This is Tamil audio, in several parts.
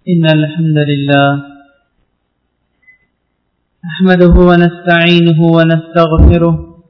إن الحمد لله نحمده ونستعينه ونستغفره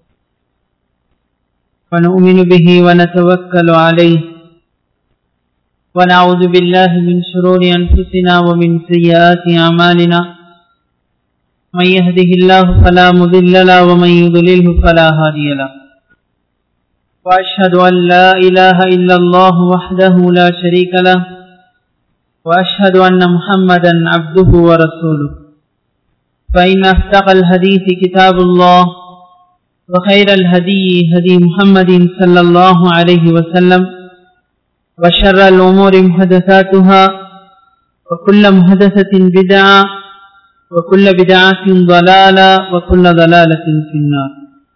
ونؤمن به ونتوكل عليه ونعوذ بالله من شرور أنفسنا ومن سيئات أعمالنا من يهده الله فلا مضل له ومن يضلله فلا هادي له وأشهد أن لا إله إلا الله وحده لا شريك له وأشهد أن محمدا عبده ورسوله فإن أفتق الحديث كتاب الله وخير الهدي هدي محمد صلى الله عليه وسلم وشر الأمور محدثاتها وكل محدثة بدعة وكل بدعة ضلالة وكل ضلالة في النار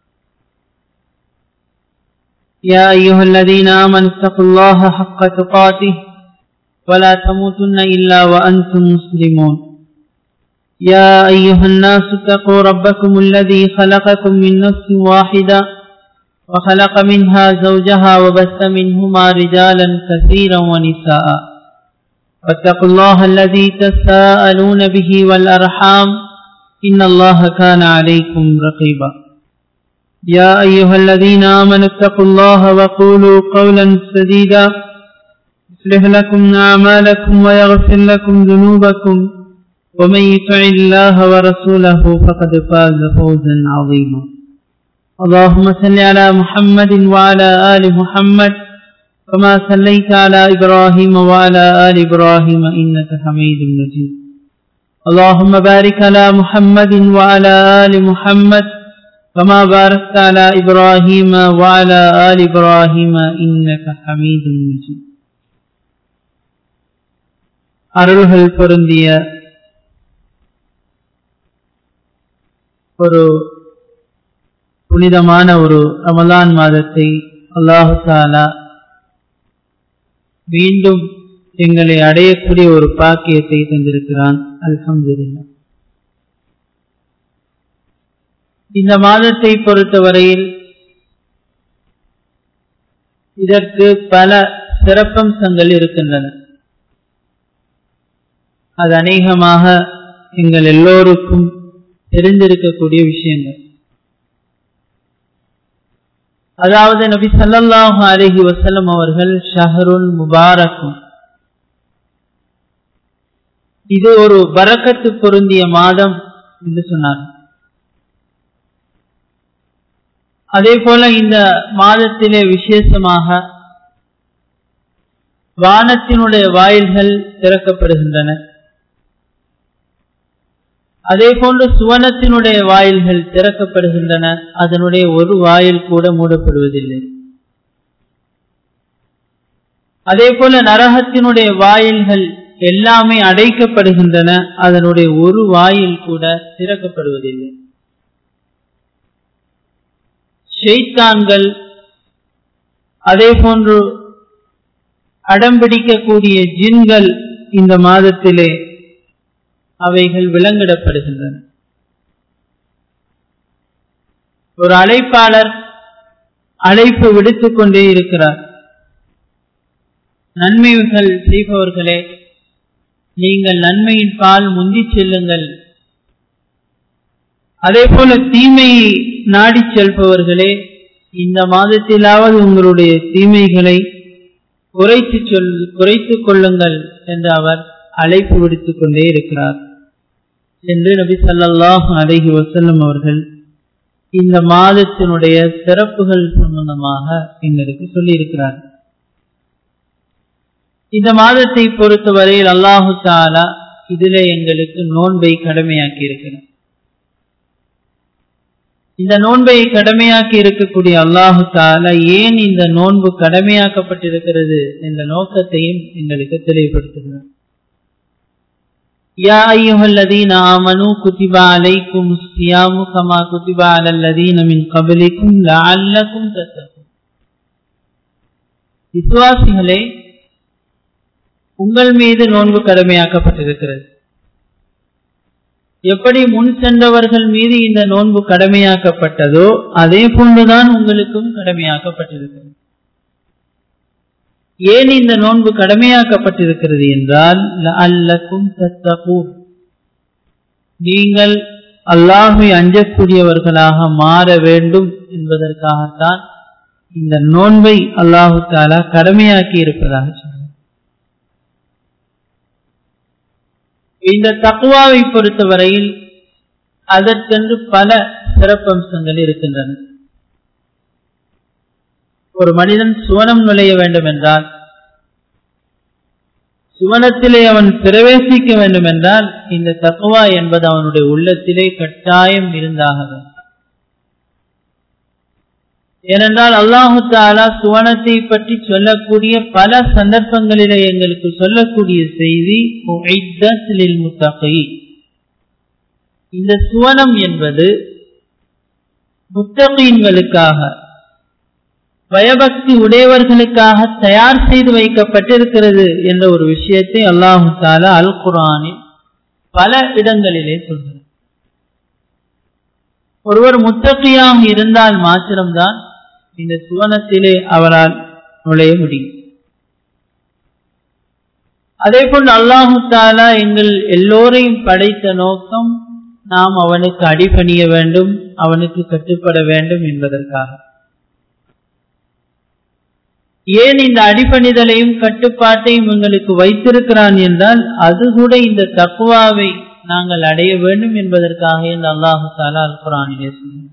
يا أيها الذين آمنوا اتقوا الله حق تقاته ولا تموتن إلا وأنتم مسلمون يا أيها الناس اتقوا ربكم الذي خلقكم من نفس واحدة وخلق منها زوجها وبث منهما رجالا كثيرا ونساء واتقوا الله الذي تساءلون به والأرحام إن الله كان عليكم رقيبا يا أيها الذين آمنوا اتقوا الله وقولوا قولا سديدا يصلح لكم أعمالكم ويغفر لكم ذنوبكم ومن يطع الله ورسوله فقد فاز فوزا عظيما اللهم صل على محمد وعلى آل محمد كما صليت على إبراهيم وعلى آل إبراهيم إنك حميد مجيد اللهم بارك على محمد وعلى آل محمد كما باركت على إبراهيم وعلى آل إبراهيم إنك حميد مجيد அருள்கள் பொருந்திய ஒரு புனிதமான ஒரு ரமலான் மாதத்தை அல்லாஹு தாலா மீண்டும் எங்களை அடையக்கூடிய ஒரு பாக்கியத்தை தந்திருக்கிறான் அல்ஹம்துல்லா இந்த மாதத்தை பொறுத்தவரையில் இதற்கு பல சிறப்பம்சங்கள் இருக்கின்றன அது அநேகமாக எங்கள் எல்லோருக்கும் தெரிந்திருக்கக்கூடிய விஷயங்கள் அதாவது நபி சல்லாஹு அலஹி வசலம் அவர்கள் ஷஹருல் முபாரக்கும் இது ஒரு பறக்கத்து பொருந்திய மாதம் என்று சொன்னார் அதே போல இந்த மாதத்திலே விசேஷமாக வானத்தினுடைய வாயில்கள் திறக்கப்படுகின்றன அதே போன்று சுவனத்தினுடைய வாயில்கள் திறக்கப்படுகின்றன அதனுடைய ஒரு வாயில் கூட மூடப்படுவதில்லை அதே போல நரகத்தினுடைய வாயில்கள் எல்லாமே அடைக்கப்படுகின்றன அதனுடைய ஒரு வாயில் கூட திறக்கப்படுவதில்லை ஷெய்தான்கள் அதே போன்று அடம்பிடிக்கக்கூடிய ஜின்கள் இந்த மாதத்திலே அவைகள் விலங்கிடப்படுகின்றன ஒரு அழைப்பாளர் அழைப்பு விடுத்துக் கொண்டே இருக்கிறார் நன்மைகள் செய்பவர்களே நீங்கள் நன்மையின் பால் முந்தி செல்லுங்கள் அதே போல தீமையை நாடி செல்பவர்களே இந்த மாதத்திலாவது உங்களுடைய தீமைகளை குறைத்து சொல் குறைத்துக் கொள்ளுங்கள் என்று அவர் அழைப்பு விடுத்துக் கொண்டே இருக்கிறார் என்று நபி சல்லாஹ் அலஹி வசல்லம் அவர்கள் இந்த மாதத்தினுடைய சிறப்புகள் சம்பந்தமாக எங்களுக்கு சொல்லியிருக்கிறார் இந்த மாதத்தை பொறுத்தவரையில் அல்லாஹு தாலா இதிலே எங்களுக்கு நோன்பை கடமையாக்கி இருக்கிறார் இந்த நோன்பை கடமையாக்கி இருக்கக்கூடிய அல்லாஹு தாலா ஏன் இந்த நோன்பு கடமையாக்கப்பட்டிருக்கிறது என்ற நோக்கத்தையும் எங்களுக்கு தெளிவுபடுத்துகிறார் يا أيها الذين آمنوا كتب عليكم الصيام كما كتب على الذين من قبلكم لعلكم تتقون விசுவாசிகளே உங்கள் மீது நோன்பு கடமையாக்கப்பட்டிருக்கிறது எப்படி முன் சென்றவர்கள் மீது இந்த நோன்பு கடமையாக்கப்பட்டதோ அதே போன்றுதான் உங்களுக்கும் கடமையாக்கப்பட்டிருக்கிறது ஏன் இந்த நோன்பு கடமையாக்கப்பட்டிருக்கிறது என்றால் அல்லக்கும் தத்தகூன் நீங்கள் அல்லாஹை அஞ்சக்கூடியவர்களாக மாற வேண்டும் என்பதற்காகத்தான் இந்த நோன்பை அல்லாஹு தாலா கடமையாக்கி இருப்பதாக சொன்னார் இந்த தக்குவாவை பொறுத்தவரையில் அதற்கென்று பல சிறப்பம்சங்கள் இருக்கின்றன ஒரு மனிதன் சுவனம் நுழைய வேண்டும் என்றால் சுவனத்திலே அவன் பிரவேசிக்க வேண்டும் என்றால் இந்த தக்குவா என்பது அவனுடைய உள்ளத்திலே கட்டாயம் இருந்தாக வேண்டும் ஏனென்றால் அல்லாஹு தாலா சுவனத்தை பற்றி சொல்லக்கூடிய பல சந்தர்ப்பங்களிலே எங்களுக்கு சொல்லக்கூடிய செய்தி முத்தகை இந்த சுவனம் என்பது முத்தகீன்களுக்காக பயபக்தி உடையவர்களுக்காக தயார் செய்து வைக்கப்பட்டிருக்கிறது என்ற ஒரு விஷயத்தை அல்லாஹு தாலா அல் குரானில் பல இடங்களிலே சொல்கிறார் ஒருவர் முத்தகையாக இருந்தால் மாத்திரம்தான் இந்த சுவனத்திலே அவரால் நுழைய முடியும் அதே போன்று அல்லாஹு தாலா எங்கள் எல்லோரையும் படைத்த நோக்கம் நாம் அவனுக்கு அடிபணிய வேண்டும் அவனுக்கு கட்டுப்பட வேண்டும் என்பதற்காக ஏன் இந்த அடிப்பணிதலையும் கட்டுப்பாட்டையும் எங்களுக்கு வைத்திருக்கிறான் என்றால் அது கூட இந்த தக்குவாவை நாங்கள் அடைய வேண்டும் என்பதற்காக இந்த அல்லாஹு தாலா அல் குரானிலே சொன்னார்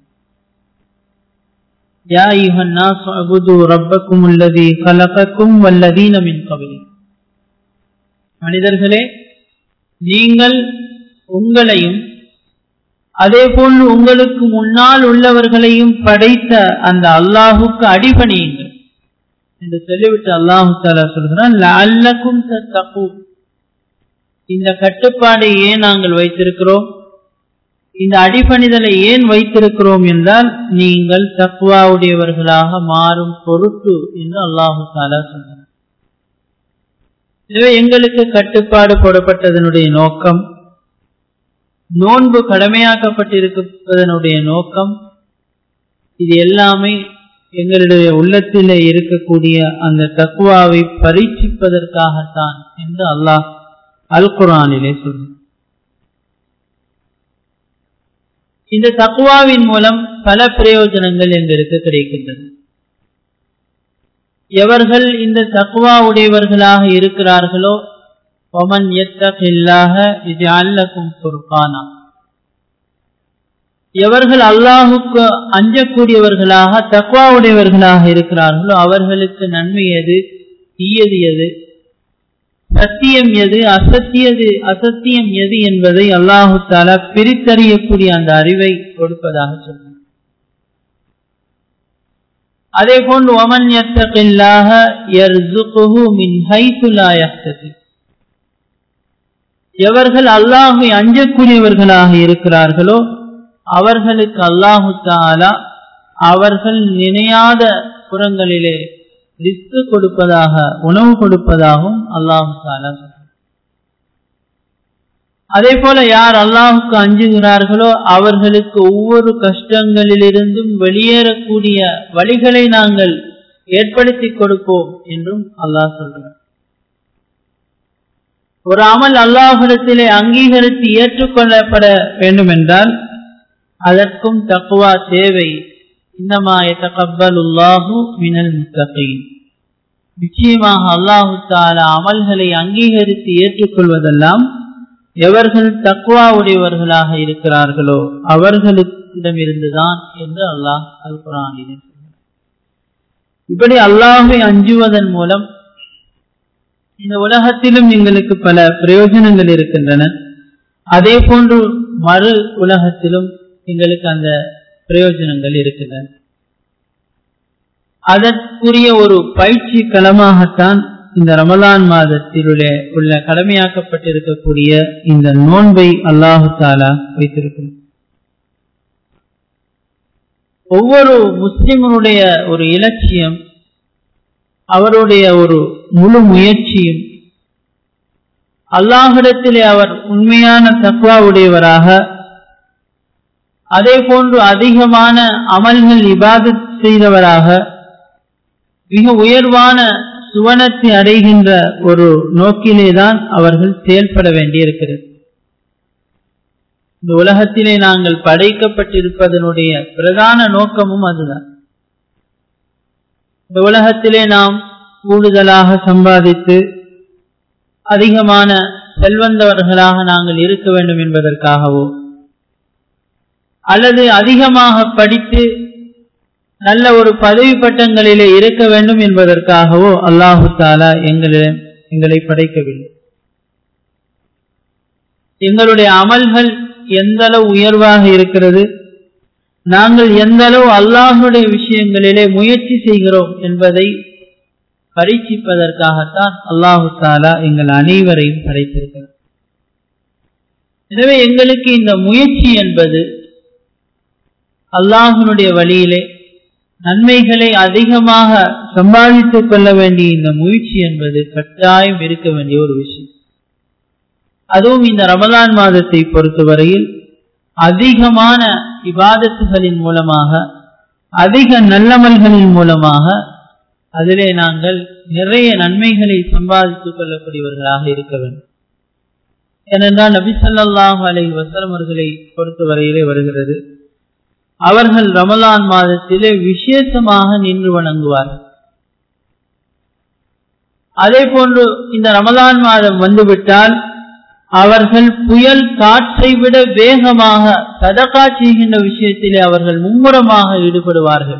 يا أيها الناس اعبدوا ربكم الذي خلقكم والذين من قبلكم மனிதர்களே நீங்கள் உங்களையும் அதே போன்று உங்களுக்கு முன்னால் உள்ளவர்களையும் படைத்த அந்த அல்லாஹுக்கு அடிபணியுங்கள் என்று சொல்லிவிட்டு அல்லாஹு தாலா சொல்கிறான் அல்லக்கும் தப்பு இந்த கட்டுப்பாடை ஏன் நாங்கள் வைத்திருக்கிறோம் இந்த அடிபணிதலை ஏன் வைத்திருக்கிறோம் என்றால் நீங்கள் தக்குவாவுடையவர்களாக மாறும் பொருட்டு என்று அல்லாஹு தாலா சொன்னார் எனவே எங்களுக்கு கட்டுப்பாடு போடப்பட்டதனுடைய நோக்கம் நோன்பு கடமையாக்கப்பட்டிருப்பதனுடைய நோக்கம் இது எல்லாமே எங்களுடைய உள்ளத்திலே இருக்கக்கூடிய அந்த தக்குவாவை பரீட்சிப்பதற்காகத்தான் என்று அல்லாஹ் அல் குரானிலே சொல்லும் இந்த தக்குவாவின் மூலம் பல பிரயோஜனங்கள் எங்களுக்கு கிடைக்கின்றன எவர்கள் இந்த தக்குவா உடையவர்களாக இருக்கிறார்களோ ஒமன் எத்தகில்லாக இது அல்லக்கும் பொறுப்பானா எவர்கள் அல்லாஹுக்கு அஞ்சக்கூடியவர்களாக தக்குவா உடையவர்களாக இருக்கிறார்களோ அவர்களுக்கு நன்மை எது தீயது எது சத்தியம் எது அசத்தியது அசத்தியம் எது என்பதை அல்லாஹு தாலா பிரித்தறியக்கூடிய அந்த அறிவை கொடுப்பதாக சொல்றார் அதே போன்று ஒமன் எத்தகில்லாக மின் ஹைத்துலா யஹ்தசிப் எவர்கள் அல்லாஹை அஞ்சக்கூடியவர்களாக இருக்கிறார்களோ அவர்களுக்கு அல்லாஹு தாலா அவர்கள் நினையாத புறங்களிலே ரிஸ்க் கொடுப்பதாக உணவு கொடுப்பதாகவும் அல்லாஹு தாலா அதே போல யார் அல்லாஹுக்கு அஞ்சுகிறார்களோ அவர்களுக்கு ஒவ்வொரு கஷ்டங்களிலிருந்தும் வெளியேறக்கூடிய வழிகளை நாங்கள் ஏற்படுத்தி கொடுப்போம் என்றும் அல்லாஹ் சொல்கிறார் ஒரு அமல் அல்லாஹிடத்திலே அங்கீகரித்து ஏற்றுக்கொள்ளப்பட வேண்டும் என்றால் அதற்கும் தக்குவா தேவை இன்னமா எத்தகப்பலுல்லாஹு மினல் முத்தகீன் நிச்சயமாக அல்லாஹு தாலா அமல்களை அங்கீகரித்து ஏற்றுக்கொள்வதெல்லாம் எவர்கள் தக்குவா உடையவர்களாக இருக்கிறார்களோ அவர்களிடமிருந்துதான் என்று அல்லாஹ் அல் குரானிலே இப்படி அல்லாஹை அஞ்சுவதன் மூலம் இந்த உலகத்திலும் எங்களுக்கு பல பிரயோஜனங்கள் இருக்கின்றன அதே போன்று மறு உலகத்திலும் எங்களுக்கு அந்த பிரயோஜனங்கள் இருக்கின்றன அதற்குரிய ஒரு பயிற்சி களமாகத்தான் இந்த ரமலான் மாதத்திலுள்ள உள்ள கடமையாக்கப்பட்டிருக்கக்கூடிய இந்த நோன்பை அல்லாஹு தாலா வைத்திருக்கிறோம் ஒவ்வொரு முஸ்லிமனுடைய ஒரு இலட்சியம் அவருடைய ஒரு முழு முயற்சியும் அல்லாஹிடத்திலே அவர் உண்மையான தக்குவா உடையவராக அதே போன்று அதிகமான அமல்கள் இபாதத் செய்தவராக மிக உயர்வான சுவனத்தை அடைகின்ற ஒரு நோக்கிலே தான் அவர்கள் செயல்பட வேண்டியிருக்கிறது இந்த உலகத்திலே நாங்கள் படைக்கப்பட்டிருப்பதனுடைய பிரதான நோக்கமும் அதுதான் இந்த உலகத்திலே நாம் கூடுதலாக சம்பாதித்து அதிகமான செல்வந்தவர்களாக நாங்கள் இருக்க வேண்டும் என்பதற்காகவோ அல்லது அதிகமாக படித்து நல்ல ஒரு பதவி பட்டங்களிலே இருக்க வேண்டும் என்பதற்காகவோ அல்லாஹு தாலா எங்களிடம் எங்களை படைக்கவில்லை எங்களுடைய அமல்கள் எந்த அளவு உயர்வாக இருக்கிறது நாங்கள் எந்த அளவு அல்லாஹுடைய விஷயங்களிலே முயற்சி செய்கிறோம் என்பதை பரீட்சிப்பதற்காகத்தான் அல்லாஹு தாலா எங்கள் அனைவரையும் படைத்திருக்கிறார் எனவே எங்களுக்கு இந்த முயற்சி என்பது அல்லாஹனுடைய வழியிலே நன்மைகளை அதிகமாக சம்பாதித்துக் கொள்ள வேண்டிய இந்த முயற்சி என்பது கட்டாயம் இருக்க வேண்டிய ஒரு விஷயம் அதுவும் இந்த ரமலான் மாதத்தை பொறுத்தவரையில் அதிகமான இபாதத்துகளின் மூலமாக அதிக நல்லமல்களின் மூலமாக அதிலே நாங்கள் நிறைய நன்மைகளை சம்பாதித்துக் கொள்ளக்கூடியவர்களாக இருக்க வேண்டும் ஏனென்றால் நபி சொல்லாஹு அலை வசலம் அவர்களை பொறுத்தவரையிலே வருகிறது அவர்கள் ரமலான் மாதத்திலே விசேஷமாக நின்று வணங்குவார்கள் அதே போன்று இந்த ரமலான் மாதம் வந்துவிட்டால் அவர்கள் புயல் காற்றை விட வேகமாக சதகா செய்கின்ற விஷயத்திலே அவர்கள் மும்முரமாக ஈடுபடுவார்கள்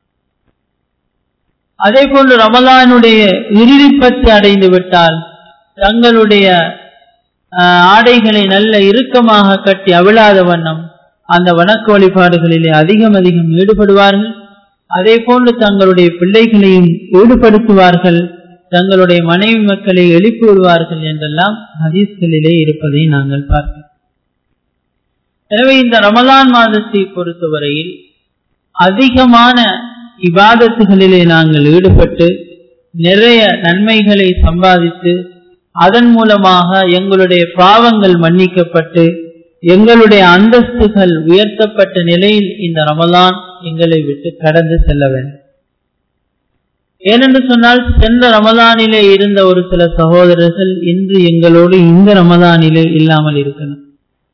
அதே போன்று ரமலானுடைய இறுதிப்பத்து அடைந்து விட்டால் தங்களுடைய ஆடைகளை நல்ல இறுக்கமாக கட்டி அவிழாத வண்ணம் அந்த வணக்க வழிபாடுகளிலே அதிகம் அதிகம் ஈடுபடுவார்கள் அதே போன்று தங்களுடைய பிள்ளைகளையும் ஈடுபடுத்துவார்கள் தங்களுடைய மனைவி மக்களை எழுப்பி விடுவார்கள் என்றெல்லாம் ஹதீஸ்களிலே இருப்பதை நாங்கள் பார்க்கிறோம் எனவே இந்த ரமலான் மாதத்தை பொறுத்தவரையில் அதிகமான இபாதத்துகளிலே நாங்கள் ஈடுபட்டு நிறைய நன்மைகளை சம்பாதித்து அதன் மூலமாக எங்களுடைய பாவங்கள் மன்னிக்கப்பட்டு எங்களுடைய அந்தஸ்துகள் உயர்த்தப்பட்ட நிலையில் இந்த ரமலான் எங்களை விட்டு கடந்து செல்ல வேண்டும் ஏனென்று சொன்னால் சென்ற ரமதானிலே இருந்த ஒரு சில சகோதரர்கள் இன்று எங்களோடு இந்த ரமதானிலே இல்லாமல் இருக்கணும்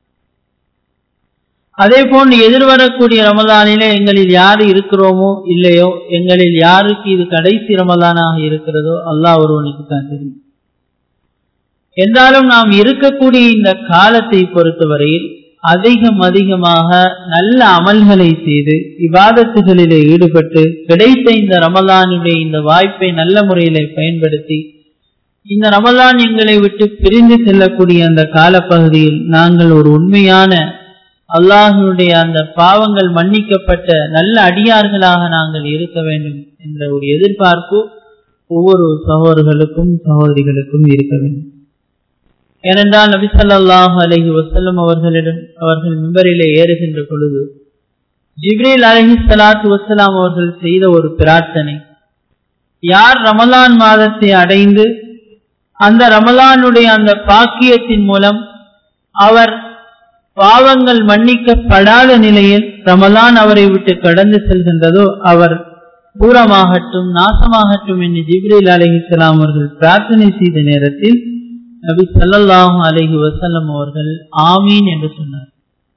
அதே போன்று எதிர்வரக்கூடிய ரமதானிலே எங்களில் யார் இருக்கிறோமோ இல்லையோ எங்களில் யாருக்கு இது கடைசி ரமதானாக இருக்கிறதோ அல்லாஹ் ஒருவனுக்கு தான் தெரியும் என்றாலும் நாம் இருக்கக்கூடிய இந்த காலத்தை பொறுத்தவரையில் அதிகம் அதிகமாக நல்ல அமல்களை செய்து விவாதத்துகளிலே ஈடுபட்டு கிடைத்த இந்த ரமலானுடைய இந்த வாய்ப்பை நல்ல முறையிலே பயன்படுத்தி இந்த ரமலான் எங்களை விட்டு பிரிந்து செல்லக்கூடிய அந்த காலப்பகுதியில் நாங்கள் ஒரு உண்மையான அல்லாஹனுடைய அந்த பாவங்கள் மன்னிக்கப்பட்ட நல்ல அடியார்களாக நாங்கள் இருக்க வேண்டும் என்ற ஒரு எதிர்பார்ப்பு ஒவ்வொரு சகோதரர்களுக்கும் சகோதரிகளுக்கும் இருக்க வேண்டும் ஏனென்றால் நபிசல்லாஹு அலஹி வசல்லம் அவர்களிடம் அவர்கள் மிம்பரிலே ஏறுகின்ற பொழுது ஜிப்ரீல் அலஹி சலாத்து வசலாம் அவர்கள் செய்த ஒரு பிரார்த்தனை யார் ரமலான் மாதத்தை அடைந்து அந்த ரமலானுடைய அந்த பாக்கியத்தின் மூலம் அவர் பாவங்கள் மன்னிக்கப்படாத நிலையில் ரமலான் அவரை விட்டு கடந்து செல்கின்றதோ அவர் பூரமாகட்டும் நாசமாகட்டும் என்று ஜிப்ரீல் அலஹிஸ்லாம் அவர்கள் பிரார்த்தனை செய்த நேரத்தில் நபி சல்லாஹூ அலஹி வசல்லம் அவர்கள் ஆமீன் என்று சொன்னார்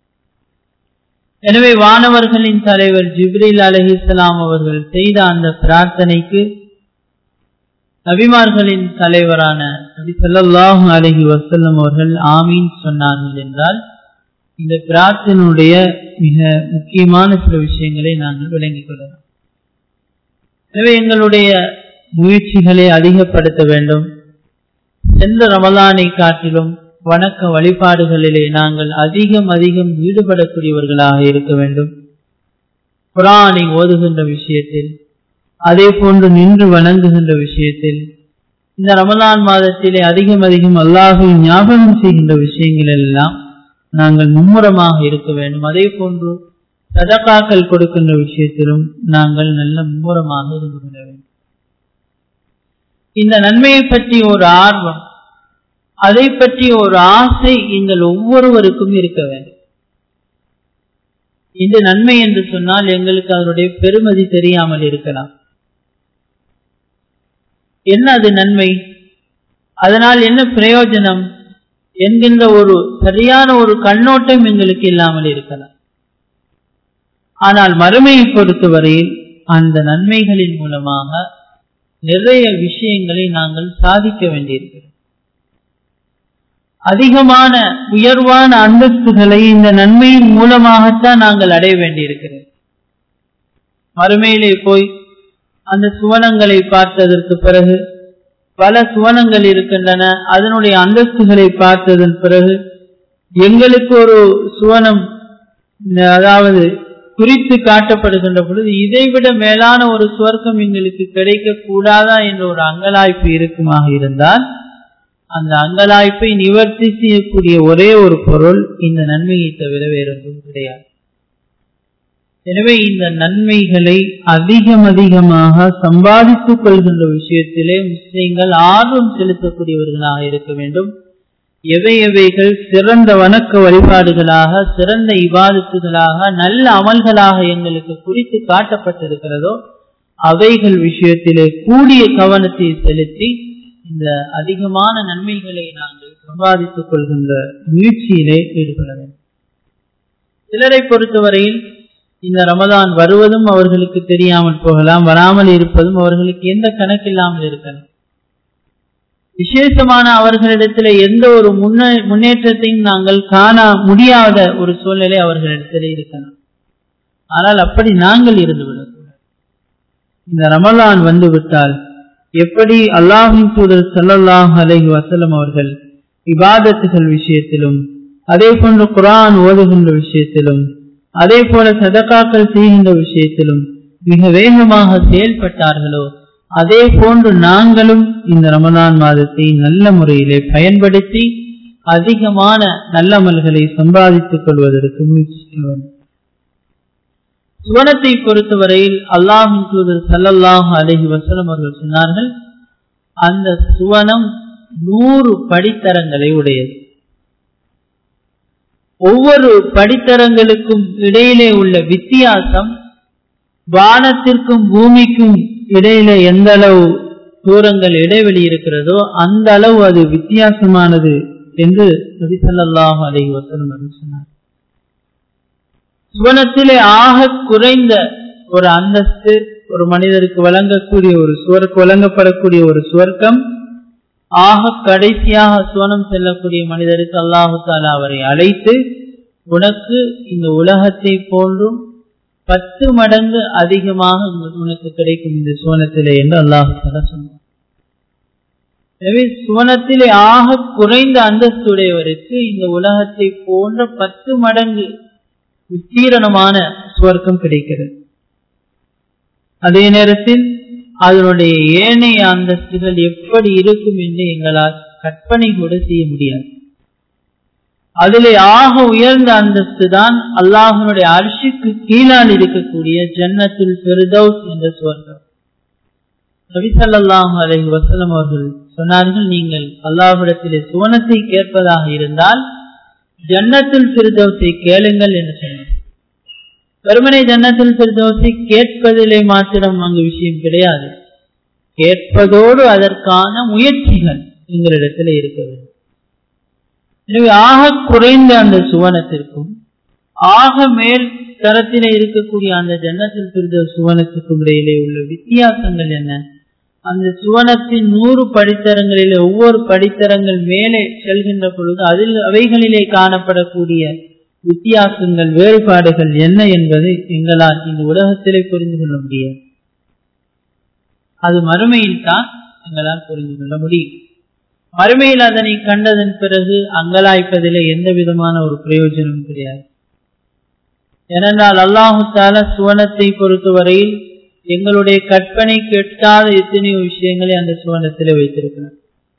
எனவே வானவர்களின் தலைவர் ஜிப்ரீல் அலஹிஸ்லாம் அவர்கள் செய்த அந்த பிரார்த்தனைக்கு நபிமார்களின் தலைவரான நபி சல்லாஹூ அலஹி வசல்லம் அவர்கள் ஆமீன் சொன்னார்கள் என்றால் இந்த பிரார்த்தனுடைய மிக முக்கியமான சில விஷயங்களை நாங்கள் விளங்கிக் கொள்ளலாம் எனவே எங்களுடைய முயற்சிகளை அதிகப்படுத்த வேண்டும் சென்ற ரமலானை காட்டிலும் வணக்க வழிபாடுகளிலே நாங்கள் அதிகம் அதிகம் ஈடுபடக்கூடியவர்களாக இருக்க வேண்டும் குரானை ஓதுகின்ற விஷயத்தில் அதே போன்று நின்று வணங்குகின்ற விஷயத்தில் இந்த ரமலான் மாதத்திலே அதிகம் அதிகம் அல்லாஹை ஞாபகம் செய்கின்ற விஷயங்கள் எல்லாம் நாங்கள் மும்முரமாக இருக்க வேண்டும் அதே போன்று சதக்காக்கள் கொடுக்கின்ற விஷயத்திலும் நாங்கள் நல்ல மும்முரமாக இருந்து கொள்ள வேண்டும் இந்த நன்மையை பற்றி ஒரு ஆர்வம் அதை பற்றி ஒரு ஆசை எங்கள் ஒவ்வொருவருக்கும் இருக்க வேண்டும் இந்த நன்மை என்று சொன்னால் எங்களுக்கு அதனுடைய பெருமதி தெரியாமல் இருக்கலாம் என்ன அது நன்மை அதனால் என்ன பிரயோஜனம் என்கின்ற ஒரு சரியான ஒரு கண்ணோட்டம் எங்களுக்கு இல்லாமல் இருக்கலாம் ஆனால் மறுமையை பொறுத்தவரையில் அந்த நன்மைகளின் மூலமாக நிறைய விஷயங்களை நாங்கள் சாதிக்க வேண்டியிருக்கிறோம் அதிகமான உயர்வான அந்தஸ்துகளை இந்த நன்மையின் மூலமாகத்தான் நாங்கள் அடைய வேண்டியிருக்கிறோம் மறுமையிலே போய் அந்த சுவனங்களை பார்த்ததற்கு பிறகு பல சுவனங்கள் இருக்கின்றன அதனுடைய அந்தஸ்துகளை பார்த்ததன் பிறகு எங்களுக்கு ஒரு சுவனம் அதாவது குறித்து காட்டப்படுகின்ற பொழுது இதைவிட மேலான ஒரு சுவர்க்கம் எங்களுக்கு கிடைக்க கூடாதா என்ற ஒரு அங்கலாய்ப்பு இருக்குமாக இருந்தால் அந்த அங்கலாய்ப்பை நிவர்த்தி செய்யக்கூடிய ஒரே ஒரு பொருள் இந்த நன்மையை தவிர வேறொன்றும் கிடையாது எனவே இந்த நன்மைகளை அதிகம் அதிகமாக சம்பாதித்துக் கொள்கின்ற விஷயத்திலே முஸ்லிம்கள் ஆர்வம் செலுத்தக்கூடியவர்களாக இருக்க வேண்டும் எவை எவைகள் சிறந்த வணக்க வழிபாடுகளாக சிறந்த இபாதத்துகளாக நல்ல அமல்களாக எங்களுக்கு குறித்து காட்டப்பட்டிருக்கிறதோ அவைகள் விஷயத்திலே கூடிய கவனத்தை செலுத்தி இந்த அதிகமான நன்மைகளை நாங்கள் சம்பாதித்துக் கொள்கின்ற முயற்சியிலே ஈடுபட வேண்டும் சிலரை பொறுத்தவரையில் இந்த ரமதான் வருவதும் அவர்களுக்கு தெரியாமல் போகலாம் வராமல் இருப்பதும் அவர்களுக்கு எந்த கணக்கில்லாமல் இருக்கலாம் விசேஷமான அவர்களிடத்தில் எந்த ஒரு முன்ன முன்னேற்றத்தையும் நாங்கள் காண முடியாத ஒரு சூழ்நிலை அவர்களிடத்தில் இருக்கலாம் ஆனால் அப்படி நாங்கள் இருந்து விடக்கூடாது இந்த ரமலான் வந்து விட்டால் எப்படி அல்லாஹின் தூதர் சல்லாஹ் அலஹி வசலம் அவர்கள் விவாதத்துகள் விஷயத்திலும் அதே போன்று குரான் ஓதுகின்ற விஷயத்திலும் அதே போல சதக்காக்கள் செய்கின்ற விஷயத்திலும் மிக வேகமாக செயல்பட்டார்களோ அதே போன்று நாங்களும் இந்த ரமதான் மாதத்தை நல்ல முறையிலே பயன்படுத்தி அதிகமான நல்லமல்களை சம்பாதித்துக் கொள்வதற்கு முயற்சிக்க வேண்டும் சுவனத்தை பொறுத்தவரையில் அல்லாஹின் தூதர் சல்லல்லாஹு அலஹி வசலம் அவர்கள் சொன்னார்கள் அந்த சுவனம் நூறு படித்தரங்களை உடையது ஒவ்வொரு படித்தரங்களுக்கும் இடையிலே உள்ள வித்தியாசம் வானத்திற்கும் பூமிக்கும் இடையில எந்த அளவு தூரங்கள் இடைவெளி இருக்கிறதோ அந்த அளவு அது வித்தியாசமானது என்று நபிசல்லாஹு அலை வசலம் சொன்னார் சுவனத்திலே ஆக குறைந்த ஒரு அந்தஸ்து ஒரு மனிதருக்கு வழங்கக்கூடிய ஒரு சுவர்க்கு வழங்கப்படக்கூடிய ஒரு சுவர்க்கம் ஆக கடைசியாக சுவனம் செல்லக்கூடிய மனிதருக்கு அல்லாஹு தாலா அவரை அழைத்து உனக்கு இந்த உலகத்தை போன்றும் பத்து மடங்கு அதிகமாக உனக்கு கிடைக்கும் இந்த சுவனத்திலே என்று அல்லாஹு தாலா சொன்னார் எனவே சுவனத்திலே ஆக குறைந்த அந்தஸ்துடையவருக்கு இந்த உலகத்தை போன்ற பத்து மடங்கு விஸ்தீரணமான சுவர்க்கம் கிடைக்கிறது அதே நேரத்தில் அதனுடைய ஏனைய அந்தஸ்துகள் எப்படி இருக்கும் என்று எங்களால் கற்பனை கூட செய்ய முடியாது அதிலே ஆக உயர்ந்த அந்தஸ்து தான் அல்லாஹனுடைய அரிசிக்கு கீழால் இருக்கக்கூடிய ஜன்னத்தில் பெருதௌஸ் என்ற சுவர்க்கம் நபிசல்லாஹு அலஹி வசலம் அவர்கள் சொன்னார்கள் நீங்கள் அல்லாஹிடத்திலே சுவனத்தை கேட்பதாக இருந்தால் ஜன்னத்தில் சிறுதோசை கேளுங்கள் என்று சொன்னார் வெறுமனை ஜன்னத்தில் சிறுதோசை கேட்பதிலே மாத்திரம் அங்கு விஷயம் கிடையாது கேட்பதோடு அதற்கான முயற்சிகள் எங்களிடத்தில் இருக்க வேண்டும் எனவே ஆக குறைந்த அந்த சுவனத்திற்கும் ஆக மேல் தரத்திலே இருக்கக்கூடிய அந்த ஜன்னத்தில் பிரிந்த சுவனத்துக்கும் இடையிலே உள்ள வித்தியாசங்கள் என்ன அந்த சுவனத்தின் நூறு படித்தரங்களிலே ஒவ்வொரு படித்தரங்கள் மேலே செல்கின்ற பொழுது அதில் அவைகளிலே காணப்படக்கூடிய வித்தியாசங்கள் வேறுபாடுகள் என்ன என்பதை எங்களால் இந்த உலகத்திலே புரிந்து கொள்ள முடியாது அது மறுமையில் தான் எங்களால் புரிந்து கொள்ள முடியும் மறுமையில் அதனை கண்டதன் பிறகு அங்கலாய்ப்பதிலே எந்த விதமான ஒரு பிரயோஜனமும் கிடையாது ஏனென்றால் அல்லாஹு தால சுவனத்தை பொறுத்தவரையில் எங்களுடைய கற்பனை கெட்டாத எத்தனையோ விஷயங்களை அந்த சுவனத்தில் வைத்திருக்கிறார்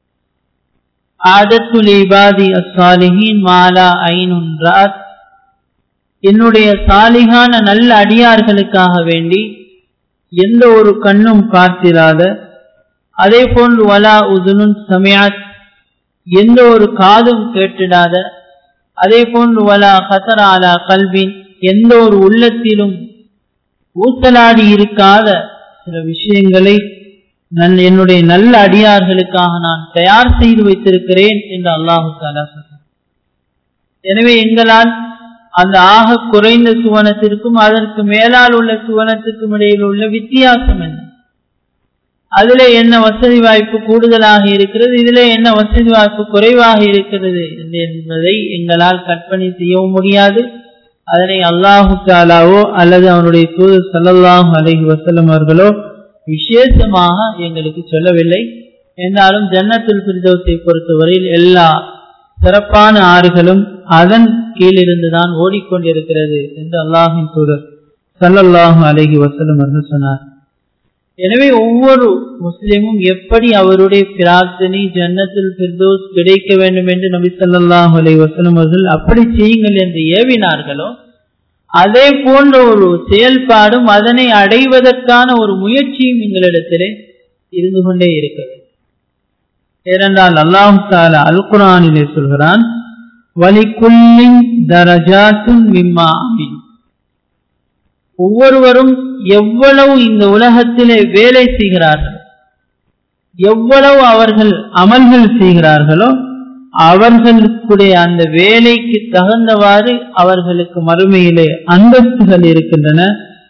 ஆதத்துல் இபாதி அஸ்ஸாலிஹீன் மாலா ஐனுன் ராத் என்னுடைய சாலிகான நல்ல அடியார்களுக்காக வேண்டி எந்த ஒரு கண்ணும் பார்த்திராத அதே போன்று வலா உதுனுன் சமயாத் எந்த ஒரு காதும் கேட்டிடாத அதே போன்று வலா கசரா அலா கல்வின் எந்த ஒரு உள்ளத்திலும் ஊசலாடி இருக்காத சில விஷயங்களை என்னுடைய நல்ல அடியார்களுக்காக நான் தயார் செய்து வைத்திருக்கிறேன் என்று அல்லாஹு தாலா சொல்றார் எனவே எங்களால் அந்த ஆக குறைந்த சுவனத்திற்கும் அதற்கு மேலால் உள்ள சுவனத்திற்கும் இடையில் உள்ள வித்தியாசம் என்ன அதிலே என்ன வசதி வாய்ப்பு கூடுதலாக இருக்கிறது இதிலே என்ன வசதி வாய்ப்பு குறைவாக இருக்கிறது என்பதை எங்களால் கற்பனை செய்யவும் முடியாது அதனை அல்லாஹு தாலாவோ அல்லது அவனுடைய தூதர் சல்லல்லாஹு அலஹி வசலம் அவர்களோ விசேஷமாக எங்களுக்கு சொல்லவில்லை என்றாலும் ஜன்னத்துல் பிரிதவத்தை பொறுத்தவரையில் எல்லா சிறப்பான ஆறுகளும் அதன் கீழிருந்துதான் ஓடிக்கொண்டிருக்கிறது என்று அல்லாஹின் தூதர் சல்லல்லாஹு அலஹி வசலம் அவர்கள் சொன்னார் எனவே ஒவ்வொரு முஸ்லிமும் எப்படி அவருடைய பிரார்த்தனை ஜன்னத்தில் பிர்தோஸ் கிடைக்க வேண்டும் என்று நபி சொல்லாஹ் அலை வசலம் அவர்கள் அப்படி செய்யுங்கள் என்று ஏவினார்களோ அதே போன்ற ஒரு செயல்பாடும் அதனை அடைவதற்கான ஒரு முயற்சியும் எங்களிடத்திலே இருந்து கொண்டே இருக்கிறது ஏனென்றால் அல்லாஹு தாலா அல் குரானிலே சொல்கிறான் வலிக்குள்ளின் தரஜாத்தும் மிம்மா அமீன் ஒவ்வொருவரும் எவ்வளவு இந்த உலகத்திலே வேலை செய்கிறார்கள் எவ்வளவு அவர்கள் அமல்கள் செய்கிறார்களோ அவர்களுக்குடைய அந்த வேலைக்கு தகுந்தவாறு அவர்களுக்கு மறுமையிலே அந்தஸ்துகள் இருக்கின்றன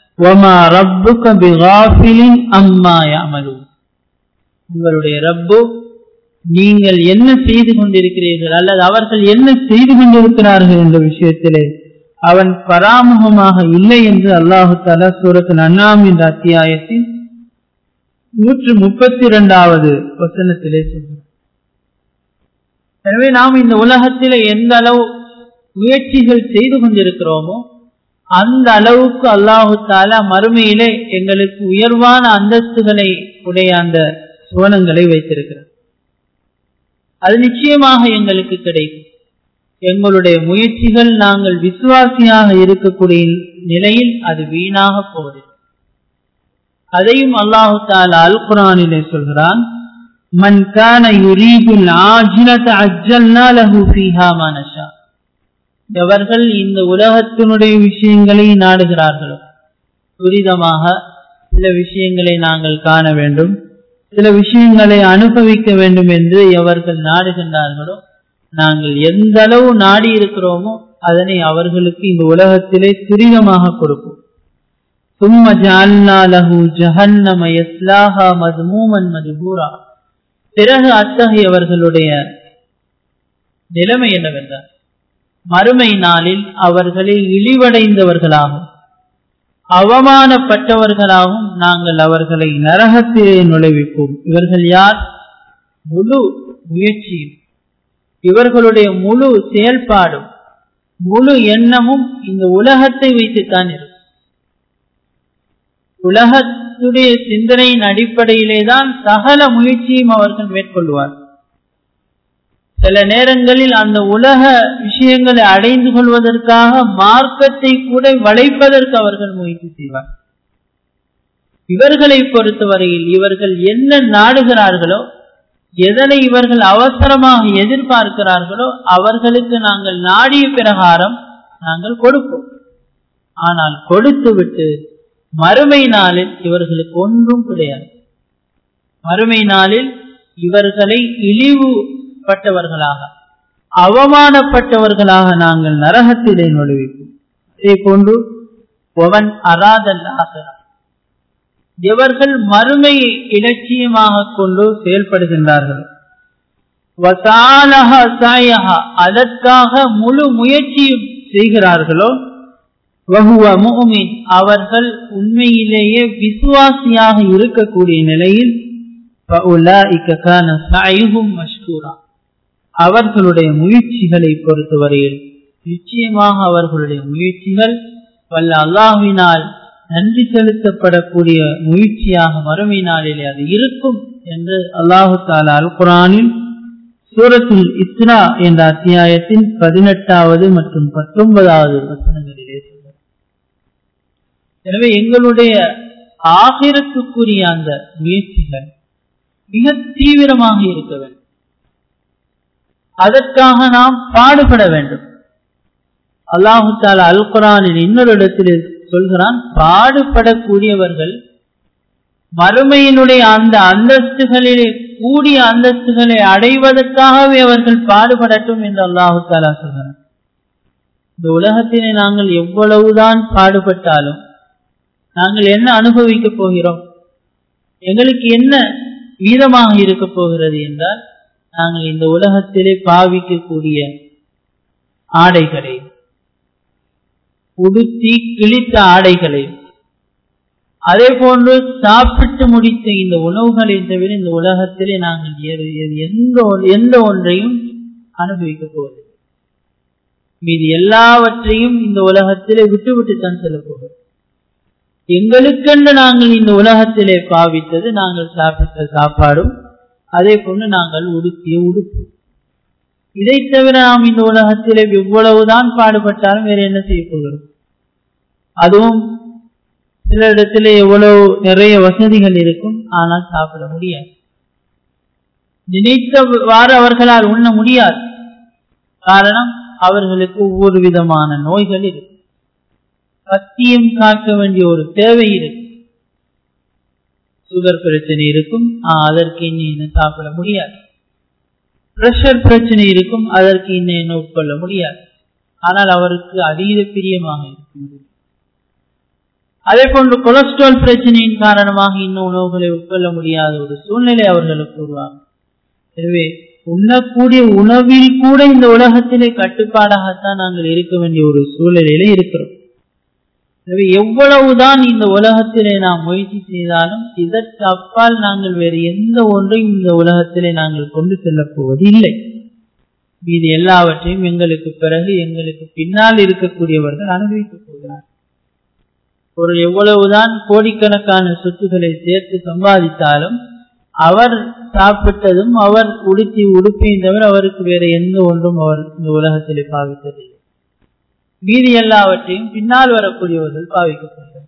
உங்களுடைய ரப்பு நீங்கள் என்ன செய்து கொண்டிருக்கிறீர்கள் அல்லது அவர்கள் என்ன செய்து கொண்டிருக்கிறார்கள் என்ற விஷயத்திலே அவன் பராமுகமாக இல்லை என்று அல்லாஹு தாலா சூரத்தில் அண்ணாம் என்ற அத்தியாயத்தில் நூற்று முப்பத்தி இரண்டாவது வசனத்திலே சொல்கிறார் எனவே நாம் இந்த உலகத்திலே எந்த அளவு முயற்சிகள் செய்து கொண்டிருக்கிறோமோ அந்த அளவுக்கு அல்லாஹு தாலா மறுமையிலே எங்களுக்கு உயர்வான அந்தஸ்துகளை உடைய அந்த சுவனங்களை வைத்திருக்கிறார் அது நிச்சயமாக எங்களுக்கு கிடைக்கும் எங்களுடைய முயற்சிகள் நாங்கள் விசுவாசியாக இருக்கக்கூடிய நிலையில் அது வீணாக போவது அதையும் அல்லாஹு தாலா அல் குரானிலே சொல்கிறான் மன் கான யுரீதுல் ஆஜிலத அஜ்ஜல்னா லஹு ஃபீஹா மா நஷா எவர்கள் இந்த உலகத்தினுடைய விஷயங்களை நாடுகிறார்களோ துரிதமாக சில விஷயங்களை நாங்கள் காண வேண்டும் சில விஷயங்களை அனுபவிக்க வேண்டும் என்று எவர்கள் நாடுகின்றார்களோ நாங்கள் எந்த அளவு நாடி இருக்கிறோமோ அதனை அவர்களுக்கு இந்த உலகத்திலே துரிதமாக கொடுப்போம் ثم جعلنا له جهنم يصلاها مذموما مدبورا பிறகு அத்தகையவர்களுடைய நிலைமை என்னவென்றால் மறுமை நாளில் அவர்களை இழிவடைந்தவர்களாகும் அவமானப்பட்டவர்களாகவும் நாங்கள் அவர்களை நரகத்திலே நுழைவிப்போம் இவர்கள் யார் முழு முயற்சியும் இவர்களுடைய முழு செயல்பாடும் முழு எண்ணமும் இந்த உலகத்தை வைத்துத்தான் இருக்கும் உலகத்துடைய சிந்தனையின் அடிப்படையிலே தான் சகல முயற்சியும் அவர்கள் மேற்கொள்வார் சில நேரங்களில் அந்த உலக விஷயங்களை அடைந்து கொள்வதற்காக மார்க்கத்தை கூட வளைப்பதற்கு அவர்கள் முயற்சி செய்வார் இவர்களை பொறுத்தவரையில் இவர்கள் என்ன நாடுகிறார்களோ எதனை இவர்கள் அவசரமாக எதிர்பார்க்கிறார்களோ அவர்களுக்கு நாங்கள் நாடிய பிரகாரம் நாங்கள் கொடுப்போம் ஆனால் கொடுத்து விட்டு மறுமை நாளில் இவர்களுக்கு ஒன்றும் கிடையாது மறுமை நாளில் இவர்களை இழிவுபட்டவர்களாக அவமானப்பட்டவர்களாக நாங்கள் நரகத்திலே நுழைவிப்போம் அதே போன்று ஒவன் அராதல் ஆகிறார் எவர்கள் மறுமையை இலட்சியமாக கொண்டு செயல்படுகின்றார்கள் அதற்காக முழு முயற்சியும் செய்கிறார்களோ வகுவ முகமின் அவர்கள் உண்மையிலேயே விசுவாசியாக இருக்கக்கூடிய நிலையில் அவர்களுடைய முயற்சிகளை பொறுத்தவரையில் நிச்சயமாக அவர்களுடைய முயற்சிகள் வல்ல அல்லாஹினால் நன்றி செலுத்தப்படக்கூடிய முயற்சியாக மறுமை நாளிலே அது இருக்கும் என்று அல்லாஹு தாலா அல் குரானில் சூரத்துல் இஸ்ரா என்ற அத்தியாயத்தின் பதினெட்டாவது மற்றும் பத்தொன்பதாவது வசனங்களிலே சொல்றார் எனவே எங்களுடைய ஆகிரத்துக்குரிய அந்த முயற்சிகள் மிக தீவிரமாக இருக்க வேண்டும் அதற்காக நாம் பாடுபட வேண்டும் அல்லாஹு தாலா அல் குரானின் இன்னொரு இடத்தில் சொல்கிறான் பாடுபடக்கூடியவர்கள் மறுமையினுடைய அந்த அந்தஸ்துகளிலே கூடிய அந்தஸ்துகளை அடைவதற்காகவே அவர்கள் பாடுபடட்டும் என்று அல்லாஹு தாலா சொல்கிறார் இந்த உலகத்திலே நாங்கள் எவ்வளவுதான் பாடுபட்டாலும் நாங்கள் என்ன அனுபவிக்க போகிறோம் எங்களுக்கு என்ன வீதமாக இருக்க போகிறது என்றால் நாங்கள் இந்த உலகத்திலே பாவிக்கக்கூடிய ஆடைகளை உடுத்தி கிழித்த ஆடைகளை அதே போன்று சாப்பிட்டு முடித்த இந்த உணவுகளை தவிர இந்த உலகத்திலே நாங்கள் எந்த எந்த ஒன்றையும் அனுபவிக்க போவது மீது எல்லாவற்றையும் இந்த உலகத்திலே விட்டு விட்டு தான் செல்ல போகிறோம் எங்களுக்கென்று நாங்கள் இந்த உலகத்திலே பாவித்தது நாங்கள் சாப்பிட்ட சாப்பாடும் அதே போன்று நாங்கள் உடுத்திய உடுப்பு இதை தவிர நாம் இந்த உலகத்திலே எவ்வளவுதான் பாடுபட்டாலும் வேற என்ன செய்ய போகிறோம் அதுவும் சில இடத்துல எவ்வளவு நிறைய வசதிகள் இருக்கும் ஆனால் சாப்பிட முடியாது நினைத்தவாறு அவர்களால் உண்ண முடியாது காரணம் அவர்களுக்கு ஒவ்வொரு விதமான நோய்கள் இருக்கு பத்தியம் காக்க வேண்டிய ஒரு தேவை இருக்கு சுகர் பிரச்சனை இருக்கும் அதற்கு இன்னும் சாப்பிட முடியாது பிரஷர் பிரச்சனை இருக்கும் அதற்கு இன்னும் உட்கொள்ள முடியாது ஆனால் அவருக்கு அதீத பிரியமாக இருக்கும் அதே போன்று கொலஸ்ட்ரால் பிரச்சனையின் காரணமாக இன்னும் உணவுகளை உட்கொள்ள முடியாத ஒரு சூழ்நிலை அவர்களுக்கு உருவாகும் எனவே உண்ணக்கூடிய உணவில் கூட இந்த உலகத்திலே கட்டுப்பாடாகத்தான் நாங்கள் இருக்க வேண்டிய ஒரு சூழ்நிலையில இருக்கிறோம் எனவே எவ்வளவுதான் இந்த உலகத்திலே நாம் முயற்சி செய்தாலும் இதற்கு அப்பால் நாங்கள் வேறு எந்த ஒன்றையும் இந்த உலகத்திலே நாங்கள் கொண்டு செல்லப் போவதில்லை இது எல்லாவற்றையும் எங்களுக்கு பிறகு எங்களுக்கு பின்னால் இருக்கக்கூடியவர்கள் அனுபவிக்கப் போகிறார் ஒரு எவ்வளவுதான் கோடிக்கணக்கான சொத்துக்களை சேர்த்து சம்பாதித்தாலும் அவர் சாப்பிட்டதும் அவர் உடுத்தி உடுப்பையும் தவிர அவருக்கு வேற எந்த ஒன்றும் அவர் இந்த உலகத்திலே பாவித்ததில்லை மீதி எல்லாவற்றையும் பின்னால் வரக்கூடியவர்கள் பாவிக்கப்படுகிறார்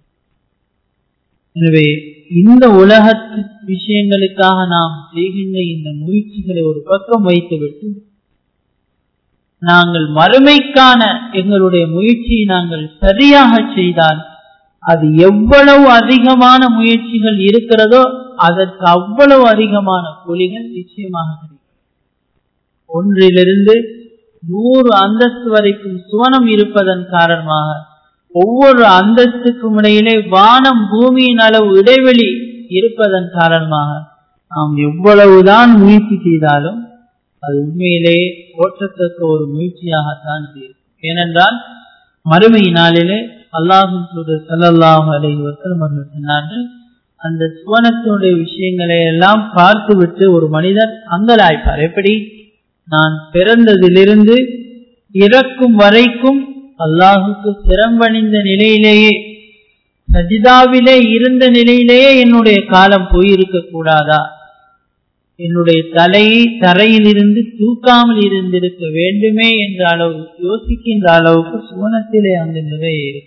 எனவே இந்த உலகத்து விஷயங்களுக்காக நாம் செய்கின்ற இந்த முயற்சிகளை ஒரு பக்கம் வைத்துவிட்டு நாங்கள் மறுமைக்கான எங்களுடைய முயற்சியை நாங்கள் சரியாக செய்தால் அது எவ்வளவு அதிகமான முயற்சிகள் இருக்கிறதோ அதற்கு அவ்வளவு அதிகமான கூலிகள் நிச்சயமாக கிடைக்கும் ஒன்றிலிருந்து நூறு அந்தஸ்து வரைக்கும் சுவனம் இருப்பதன் காரணமாக ஒவ்வொரு அந்தஸ்துக்கும் இடையிலே வானம் பூமியின் அளவு இடைவெளி இருப்பதன் காரணமாக நாம் எவ்வளவுதான் முயற்சி செய்தாலும் அது உண்மையிலேயே போற்றத்தக்க ஒரு முயற்சியாகத்தான் இருக்கும் ஏனென்றால் மறுமை நாளிலே அல்லாஹும் சூழல் சல்லாஹு அலை வசலம் அவர்கள் சொன்னார்கள் அந்த சுவனத்தினுடைய விஷயங்களை எல்லாம் பார்த்துவிட்டு ஒரு மனிதர் அங்கலாய்ப்பார் எப்படி நான் பிறந்ததிலிருந்து இறக்கும் வரைக்கும் அல்லாஹுக்கு சிரம்பணிந்த நிலையிலேயே சஜிதாவிலே இருந்த நிலையிலேயே என்னுடைய காலம் போயிருக்க கூடாதா என்னுடைய தலையை தரையில் இருந்து தூக்காமல் இருந்திருக்க வேண்டுமே என்ற அளவு யோசிக்கின்ற அளவுக்கு சுவனத்திலே அந்த நிறைய இருக்கு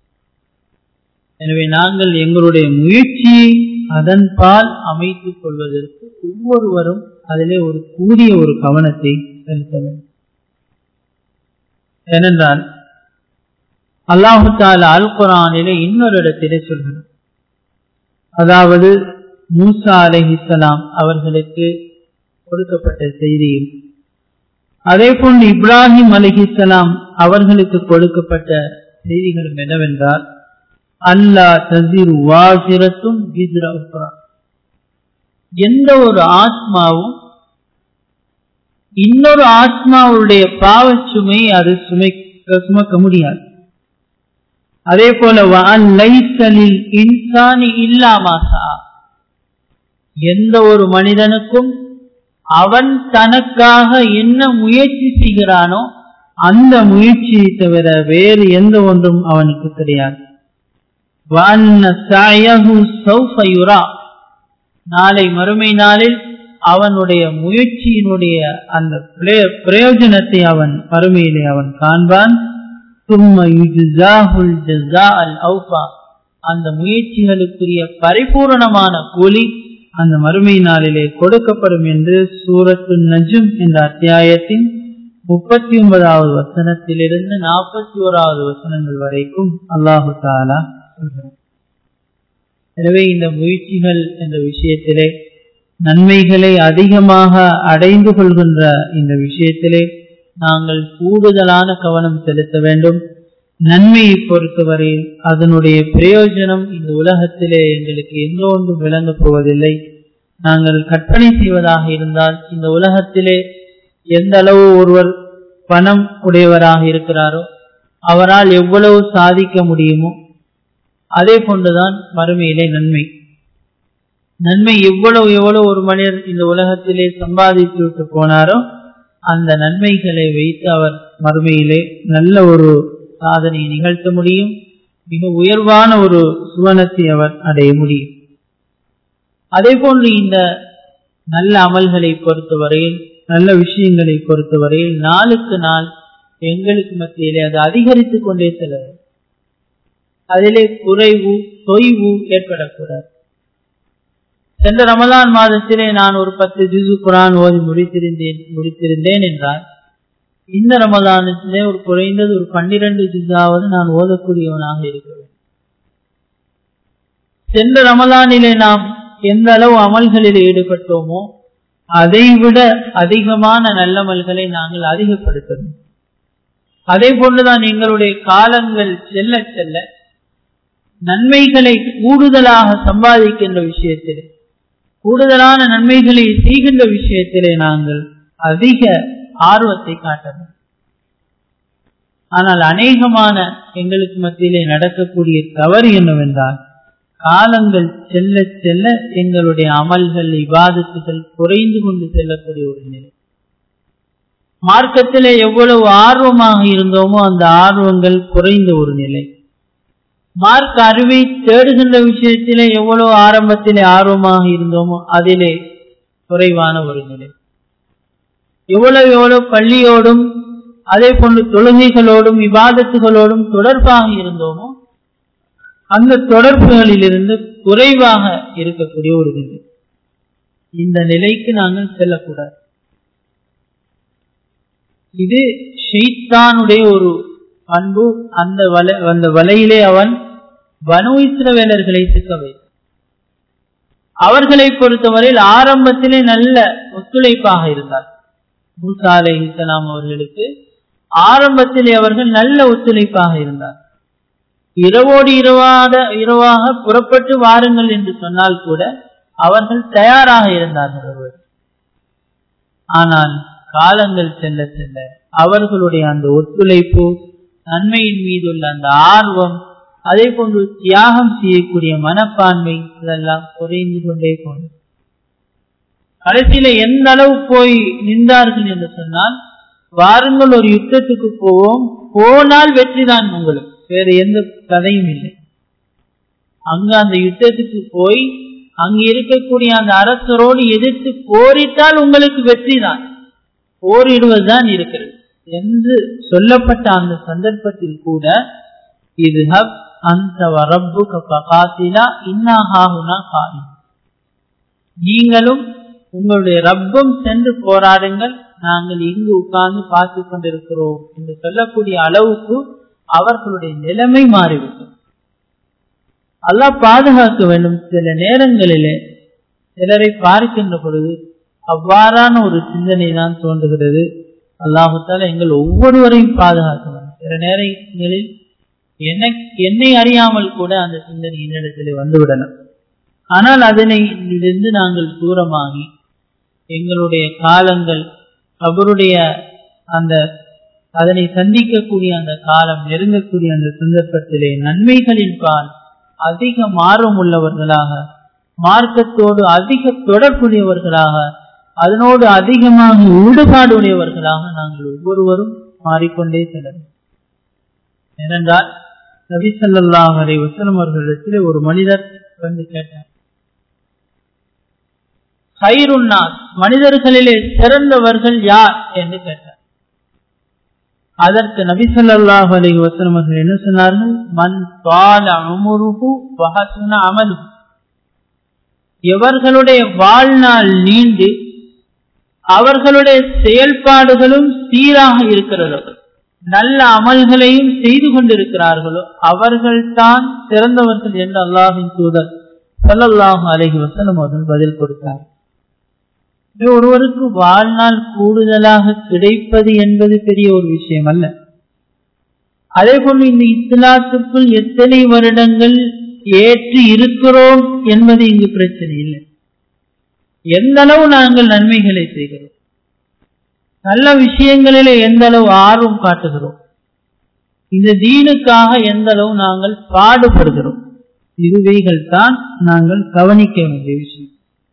எனவே நாங்கள் எங்களுடைய முயற்சியை அதன் பால் அமைத்துக் கொள்வதற்கு ஒவ்வொருவரும் அதிலே ஒரு கூடிய ஒரு கவனத்தை செலுத்த வேண்டும் ஏனென்றால் அல்லாஹு தாலா அல் குரானிலே இன்னொரு இடத்திலே சொல்கிறார் அதாவது மூசா அலஹிசலாம் அவர்களுக்கு கொடுக்கப்பட்ட செய்தியும் அதே போன்று இப்ராஹிம் அலஹிசலாம் அவர்களுக்கு கொடுக்கப்பட்ட செய்திகளும் என்னவென்றால் அல்லா தசிர் வாசிரத்தும் எந்த ஒரு ஆத்மாவும் இன்னொரு ஆத்மாவுடைய பாவச்சுமை அது சுமைக்க சுமக்க முடியாது அதே போல லைசலில் இன்சானி இல்லாமாசா எந்த ஒரு மனிதனுக்கும் அவன் தனக்காக என்ன முயற்சி செய்கிறானோ அந்த முயற்சியை தவிர வேறு எந்த ஒன்றும் அவனுக்கு கிடையாது நாளை மறுமை நாளில் அவனுடைய முயற்சியினுடைய அந்த பிரயோஜனத்தை அவன் மறுமையிலே அவன் காண்பான் அந்த முயற்சிகளுக்குரிய பரிபூரணமான கூலி அந்த மறுமை நாளிலே கொடுக்கப்படும் என்று சூரத்து நஜும் என்ற அத்தியாயத்தின் முப்பத்தி ஒன்பதாவது வசனத்திலிருந்து நாற்பத்தி ஓராவது வசனங்கள் வரைக்கும் அல்லாஹு தாலா சொல்கிறார் எனவே இந்த முயற்சிகள் என்ற விஷயத்திலே நன்மைகளை அதிகமாக அடைந்து கொள்கின்ற இந்த விஷயத்திலே நாங்கள் கூடுதலான கவனம் செலுத்த வேண்டும் நன்மையை பொறுத்தவரையில் அதனுடைய பிரயோஜனம் இந்த உலகத்திலே எங்களுக்கு எந்த ஒன்றும் விளங்கப் போவதில்லை நாங்கள் கற்பனை செய்வதாக இருந்தால் இந்த உலகத்திலே எந்த அளவு ஒருவர் பணம் உடையவராக இருக்கிறாரோ அவரால் எவ்வளவு சாதிக்க முடியுமோ அதே போன்றுதான் மறுமையிலே நன்மை நன்மை எவ்வளவு எவ்வளவு ஒரு மனிதர் இந்த உலகத்திலே சம்பாதித்து விட்டு போனாரோ அந்த நன்மைகளை வைத்து அவர் மறுமையிலே நல்ல ஒரு சாதனை நிகழ்த்த முடியும் மிக உயர்வான ஒரு சுவனத்தை அவர் அடைய முடியும் அதே போன்று இந்த நல்ல அமல்களை பொறுத்தவரையில் நல்ல விஷயங்களை பொறுத்தவரையில் நாளுக்கு நாள் எங்களுக்கு மத்தியிலே அது அதிகரித்துக் கொண்டே செல்ல அதிலே குறைவு தொய்வு ஏற்படக்கூடாது சென்ற ரமலான் மாதத்திலே நான் ஒரு பத்து ஜிசு குரான் ஓதி முடித்திருந்தேன் முடித்திருந்தேன் என்றால் இந்த ரமலானத்திலே ஒரு குறைந்தது ஒரு பன்னிரண்டு ஜிசாவது நான் ஓதக்கூடியவனாக இருக்க வேண்டும் சென்ற ரமலானிலே நாம் எந்த அளவு அமல்களில் ஈடுபட்டோமோ அதைவிட அதிகமான நல்லமல்களை நாங்கள் அதிகப்படுத்தணும் அதே போன்றுதான் எங்களுடைய காலங்கள் செல்ல செல்ல நன்மைகளை கூடுதலாக சம்பாதிக்கின்ற விஷயத்திலே கூடுதலான நன்மைகளை செய்கின்ற விஷயத்திலே நாங்கள் அதிக ஆர்வத்தை காட்டணும் ஆனால் அநேகமான எங்களுக்கு மத்தியிலே நடக்கக்கூடிய தவறு என்னவென்றால் காலங்கள் செல்ல செல்ல எங்களுடைய அமல்கள் விவாதத்துகள் குறைந்து கொண்டு செல்லக்கூடிய ஒரு நிலை மார்க்கத்திலே எவ்வளவு ஆர்வமாக இருந்தோமோ அந்த ஆர்வங்கள் குறைந்த ஒரு நிலை மார்க் அறிவை தேடுகின்ற விஷயத்திலே எவ்வளவு ஆரம்பத்திலே ஆர்வமாக இருந்தோமோ அதிலே குறைவான ஒரு நிலை எவ்வளவு எவ்வளவு பள்ளியோடும் அதே போன்று தொழுகைகளோடும் விவாதத்துகளோடும் தொடர்பாக இருந்தோமோ அந்த தொடர்புகளிலிருந்து குறைவாக இருக்கக்கூடிய ஒரு நிலை இந்த நிலைக்கு நாங்கள் செல்லக்கூடாது இது ஷெய்தானுடைய ஒரு பண்பு அந்த வலை அந்த வலையிலே அவன் வனு இஸ்ரவேலர்களை சிக்க வைத்தான் அவர்களை பொறுத்தவரையில் ஆரம்பத்திலே நல்ல ஒத்துழைப்பாக இருந்தார் மூசா அலை இஸ்லாம் அவர்களுக்கு ஆரம்பத்திலே அவர்கள் நல்ல ஒத்துழைப்பாக இருந்தார் இரவோடு இரவாத இரவாக புறப்பட்டு வாருங்கள் என்று சொன்னால் கூட அவர்கள் தயாராக இருந்தார்கள் ஆனால் காலங்கள் செல்ல செல்ல அவர்களுடைய அந்த ஒத்துழைப்பு நன்மையின் மீதுள்ள அந்த ஆர்வம் அதே போன்று தியாகம் செய்யக்கூடிய மனப்பான்மை இதெல்லாம் குறைந்து கொண்டே போனது கடைசியில எந்த அளவு போய் நின்றார்கள் என்று சொன்னால் வாருங்கள் ஒரு யுத்தத்துக்கு போவோம் போனால் வெற்றிதான் உங்களுக்கு வேற எந்த கதையும் இல்லை அங்க அந்த யுத்தத்துக்கு போய் அங்கு இருக்கக்கூடிய அந்த அரசரோடு எதிர்த்து போரிட்டால் உங்களுக்கு வெற்றி தான் போரிடுவதுதான் இருக்கிறது என்று சொல்லப்பட்ட அந்த சந்தர்ப்பத்தில் கூட இது ஹப் அந்த வரப்பு காத்திலா இன்னாஹாகுனா காணி நீங்களும் உங்களுடைய ரப்பும் சென்று போராடுங்கள் நாங்கள் இங்கு உட்கார்ந்து பார்த்து கொண்டிருக்கிறோம் என்று சொல்லக்கூடிய அளவுக்கு அவர்களுடைய நிலைமை மாறிவிட்டது அல்லாஹ் பாதுகாக்க வேண்டும் சில நேரங்களிலே சிலரை பார்க்கின்ற பொழுது அவ்வாறான ஒரு சிந்தனை தான் தோன்றுகிறது அல்லாஹால எங்கள் ஒவ்வொருவரையும் பாதுகாக்க வேண்டும் சில நேரங்களில் என்னை அறியாமல் கூட அந்த சிந்தனை என்னிடத்திலே வந்துவிடலாம் ஆனால் அதனை இருந்து நாங்கள் தூரமாகி எங்களுடைய காலங்கள் அவருடைய அந்த அதனை சந்திக்கக்கூடிய அந்த காலம் நெருங்கக்கூடிய அந்த சந்தர்ப்பத்திலே நன்மைகளின் பால் அதிக மார்வம் உள்ளவர்களாக மார்க்கத்தோடு அதிக தொடர்புடையவர்களாக அதனோடு அதிகமாக ஈடுபாடு உடையவர்களாக நாங்கள் ஒவ்வொருவரும் மாறிக்கொண்டே செல்ல ஏனென்றால் நபி சொல்லாஹ் அலை வசலம் அவர்களிடத்தில் ஒரு மனிதர் வந்து கேட்டார் ஹைருன்னாஸ் மனிதர்களிலே சிறந்தவர்கள் யார் என்று கேட்டார் அதற்கு நபி சொல்லாஹ் அலி வசலம் அவர்கள் என்ன சொன்னார்கள் மண் பால அமுருகு வகசுன அமலு எவர்களுடைய வாழ்நாள் நீண்டு அவர்களுடைய செயல்பாடுகளும் சீராக இருக்கிறதோ நல்ல அமல்களையும் செய்து கொண்டிருக்கிறார்களோ அவர்கள்தான் சிறந்தவர்கள் என்று அல்லாஹின் தூதர் சல்லல்லாஹு அலைஹி வஸல்லம் அவர்கள் பதில் கொடுத்தார் ஒருவருக்கு வாழ்நாள் கூடுதலாக கிடைப்பது என்பது பெரிய ஒரு விஷயம் அல்ல அதே போன்று இந்த இஸ்லாத்துக்குள் எத்தனை வருடங்கள் ஏற்று இருக்கிறோம் என்பது இங்கு பிரச்சனை இல்லை எந்த அளவு நாங்கள் நன்மைகளை செய்கிறோம் நல்ல விஷயங்களிலே எந்த அளவு ஆர்வம் காட்டுகிறோம் இந்த தீனுக்காக எந்த அளவு நாங்கள் பாடுபடுகிறோம் இதுவைகள் தான் நாங்கள் கவனிக்க வேண்டிய விஷயம்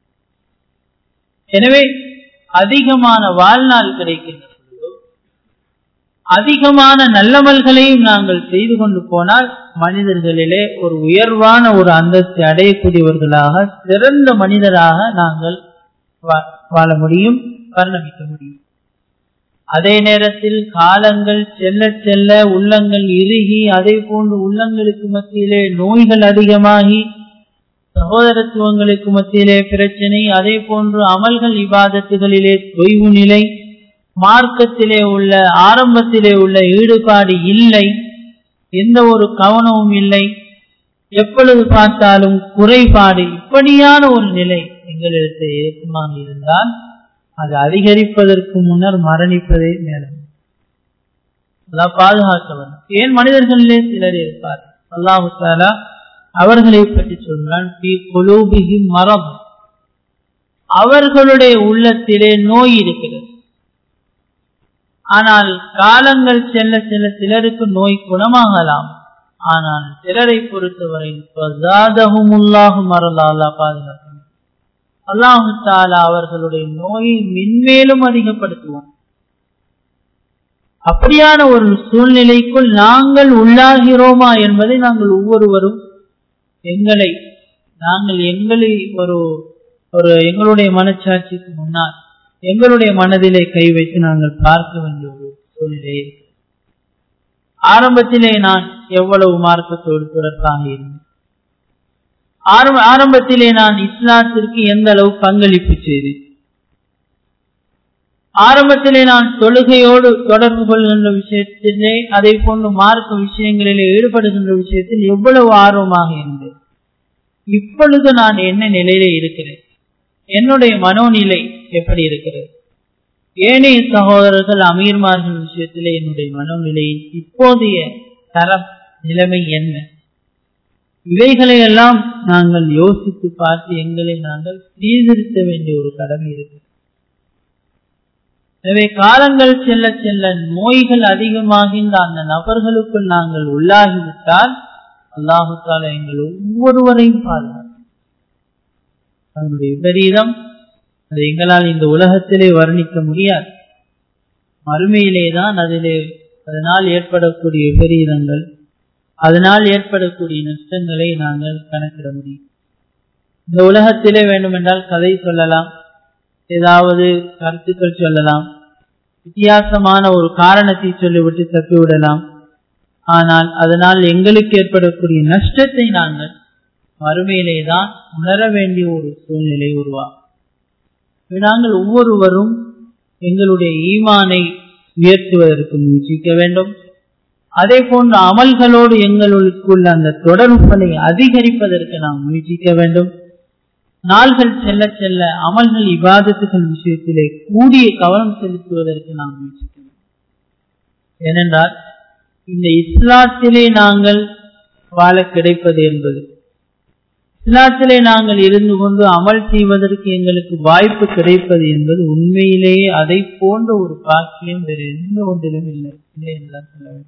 எனவே அதிகமான வாழ்நாள் கிடைக்கின்ற பொழுதோ அதிகமான நல்லமல்களையும் நாங்கள் செய்து கொண்டு போனால் மனிதர்களிலே ஒரு உயர்வான ஒரு அந்தஸ்தை அடையக்கூடியவர்களாக சிறந்த மனிதராக நாங்கள் வாழ முடியும் பரிணமிக்க முடியும் அதே நேரத்தில் காலங்கள் செல்ல செல்ல உள்ளங்கள் இறுகி அதே போன்று உள்ளங்களுக்கு மத்தியிலே நோய்கள் அதிகமாகி சகோதரத்துவங்களுக்கு மத்தியிலே பிரச்சனை அதே போன்று அமல்கள் இபாதத்துகளிலே தொய்வு நிலை மார்க்கத்திலே உள்ள ஆரம்பத்திலே உள்ள ஈடுபாடு இல்லை எந்த ஒரு கவனமும் இல்லை எப்பொழுது பார்த்தாலும் குறைபாடு இப்படியான ஒரு நிலை எங்களிடத்தில் இருக்குமாக இருந்தால் அது அதிகரிப்பதற்கு முன்னர் மரணிப்பதே மேலும் அதான் பாதுகாக்க ஏன் மனிதர்களிலே சிலர் இருப்பார் அல்லாஹு தாலா அவர்களை பற்றி சொல்றான் மரம் அவர்களுடைய உள்ளத்திலே நோய் இருக்கிறது ஆனால் காலங்கள் செல்ல செல்ல சிலருக்கு நோய் குணமாகலாம் ஆனால் சிலரை பொறுத்தவரை மறந்தாலா பாதுகாக்க அல்லாஹு தாலா அவர்களுடைய நோயை மென்மேலும் அதிகப்படுத்துவோம் அப்படியான ஒரு சூழ்நிலைக்குள் நாங்கள் உள்ளாகிறோமா என்பதை நாங்கள் ஒவ்வொருவரும் எங்களை நாங்கள் எங்களை ஒரு ஒரு எங்களுடைய மனச்சாட்சிக்கு முன்னால் எங்களுடைய மனதிலே கை வைத்து நாங்கள் பார்க்க வேண்டிய ஒரு சூழ்நிலை ஆரம்பத்திலே நான் எவ்வளவு மார்க்கத்தோடு தொடர்பாக இருந்தேன் ஆரம்பத்திலே நான் இஸ்லாத்திற்கு எந்த அளவு பங்களிப்பு செய்தேன் ஆரம்பத்திலே நான் தொழுகையோடு தொடர்பு கொள்கின்ற விஷயத்திலே அதை போன்று மார்க்க விஷயங்களிலே ஈடுபடுகின்ற விஷயத்தில் எவ்வளவு ஆர்வமாக இருந்தேன் இப்பொழுது நான் என்ன நிலையிலே இருக்கிறேன் என்னுடைய மனோநிலை எப்படி இருக்கிறது ஏனைய சகோதரர்கள் அமீர்மார்கள் விஷயத்திலே என்னுடைய மனோநிலையின் இப்போதைய தரம் நிலைமை என்ன இவைகளை எல்லாம் நாங்கள் யோசித்து பார்த்து எங்களை நாங்கள் சீர்திருத்த வேண்டிய ஒரு கடமை இருக்கு எனவே காலங்கள் செல்ல செல்ல நோய்கள் அதிகமாகின்ற அந்த நபர்களுக்குள் நாங்கள் உள்ளாகிவிட்டால் அல்லாஹுத்தால எங்கள் ஒவ்வொருவரையும் பாதுகாக்கும் அதனுடைய விபரீதம் அது எங்களால் இந்த உலகத்திலே வர்ணிக்க முடியாது மறுமையிலே தான் அதிலே அதனால் ஏற்படக்கூடிய விபரீதங்கள் அதனால் ஏற்படக்கூடிய நஷ்டங்களை நாங்கள் கணக்கிட முடியும் இந்த உலகத்திலே வேண்டுமென்றால் கதை சொல்லலாம் ஏதாவது கருத்துக்கள் சொல்லலாம் வித்தியாசமான ஒரு காரணத்தை சொல்லிவிட்டு தப்பிவிடலாம் ஆனால் அதனால் எங்களுக்கு ஏற்படக்கூடிய நஷ்டத்தை நாங்கள் மறுமையிலே தான் உணர வேண்டிய ஒரு சூழ்நிலை உருவாகும் நாங்கள் ஒவ்வொருவரும் எங்களுடைய ஈமானை உயர்த்துவதற்கு முயற்சிக்க வேண்டும் அதே போன்ற அமல்களோடு எங்களுக்குள்ள அந்த தொடர்புகளை அதிகரிப்பதற்கு நாம் முயற்சிக்க வேண்டும் நாள்கள் செல்ல செல்ல அமல்கள் இவாதத்துகள் விஷயத்திலே கூடிய கவனம் செலுத்துவதற்கு நாம் முயற்சிக்க வேண்டும் ஏனென்றால் இந்த இஸ்லாத்திலே நாங்கள் வாழ கிடைப்பது என்பது இஸ்லாத்திலே நாங்கள் இருந்து கொண்டு அமல் செய்வதற்கு எங்களுக்கு வாய்ப்பு கிடைப்பது என்பது உண்மையிலேயே அதை போன்ற ஒரு பாக்கியம் வேறு எந்த ஒன்றிலும் இல்லை இல்லை என்றுதான் சொல்ல வேண்டும்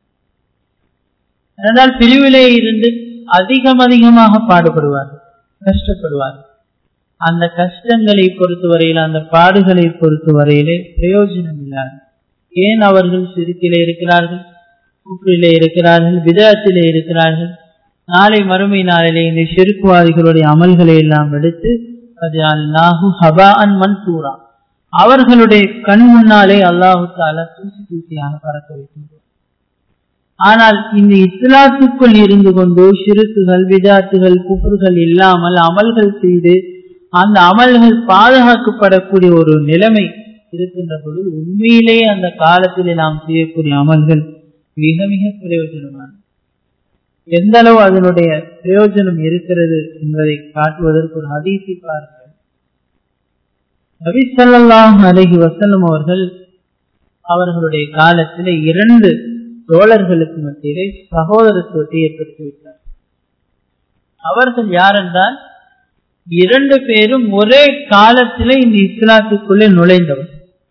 அதனால் பிரிவிலே இருந்து அதிகம் அதிகமாக பாடுபடுவார்கள் கஷ்டப்படுவார்கள் அந்த கஷ்டங்களை பொறுத்தவரையில் அந்த பாடுகளை பொறுத்தவரையிலே பிரயோஜனம் இல்லாது ஏன் அவர்கள் சிறுக்கிலே இருக்கிறார்கள் கூற்றிலே இருக்கிறார்கள் விதத்திலே இருக்கிறார்கள் நாளை மறுமை நாளிலே இந்த செருக்குவாதிகளுடைய அமல்களை எல்லாம் எடுத்து அது அல்லாஹு ஹபா அன் மன்சூரா அவர்களுடைய கண் முன்னாலே அல்லாஹு தாலா தூசி தூசியாக பறக்க வைக்கின்றோம் ஆனால் இந்த இஸ்லாத்துக்குள் இருந்து கொண்டு சிறுக்குகள் விதாத்துகள் குப்புர்கள் இல்லாமல் அமல்கள் செய்து அந்த அமல்கள் பாதுகாக்கப்படக்கூடிய ஒரு நிலைமை இருக்கின்ற பொழுது உண்மையிலேயே அந்த காலத்திலே நாம் செய்யக்கூடிய அமல்கள் மிக மிக பிரயோஜனமான எந்த அளவு அதனுடைய பிரயோஜனம் இருக்கிறது என்பதை காட்டுவதற்கு ஒரு ஹதீஸை பாருங்கள் நபி ஸல்லல்லாஹு அலைஹி வஸல்லம் அவர்கள் அவர்களுடைய காலத்திலே இரண்டு தோழர்களுக்கு மத்தியிலே சகோதரத்துவத்தை ஏற்படுத்திவிட்டார் அவர்கள் யாரென்றால் இரண்டு பேரும் ஒரே காலத்திலே இந்த இஸ்லாத்துக்குள்ளே நுழைந்தவர்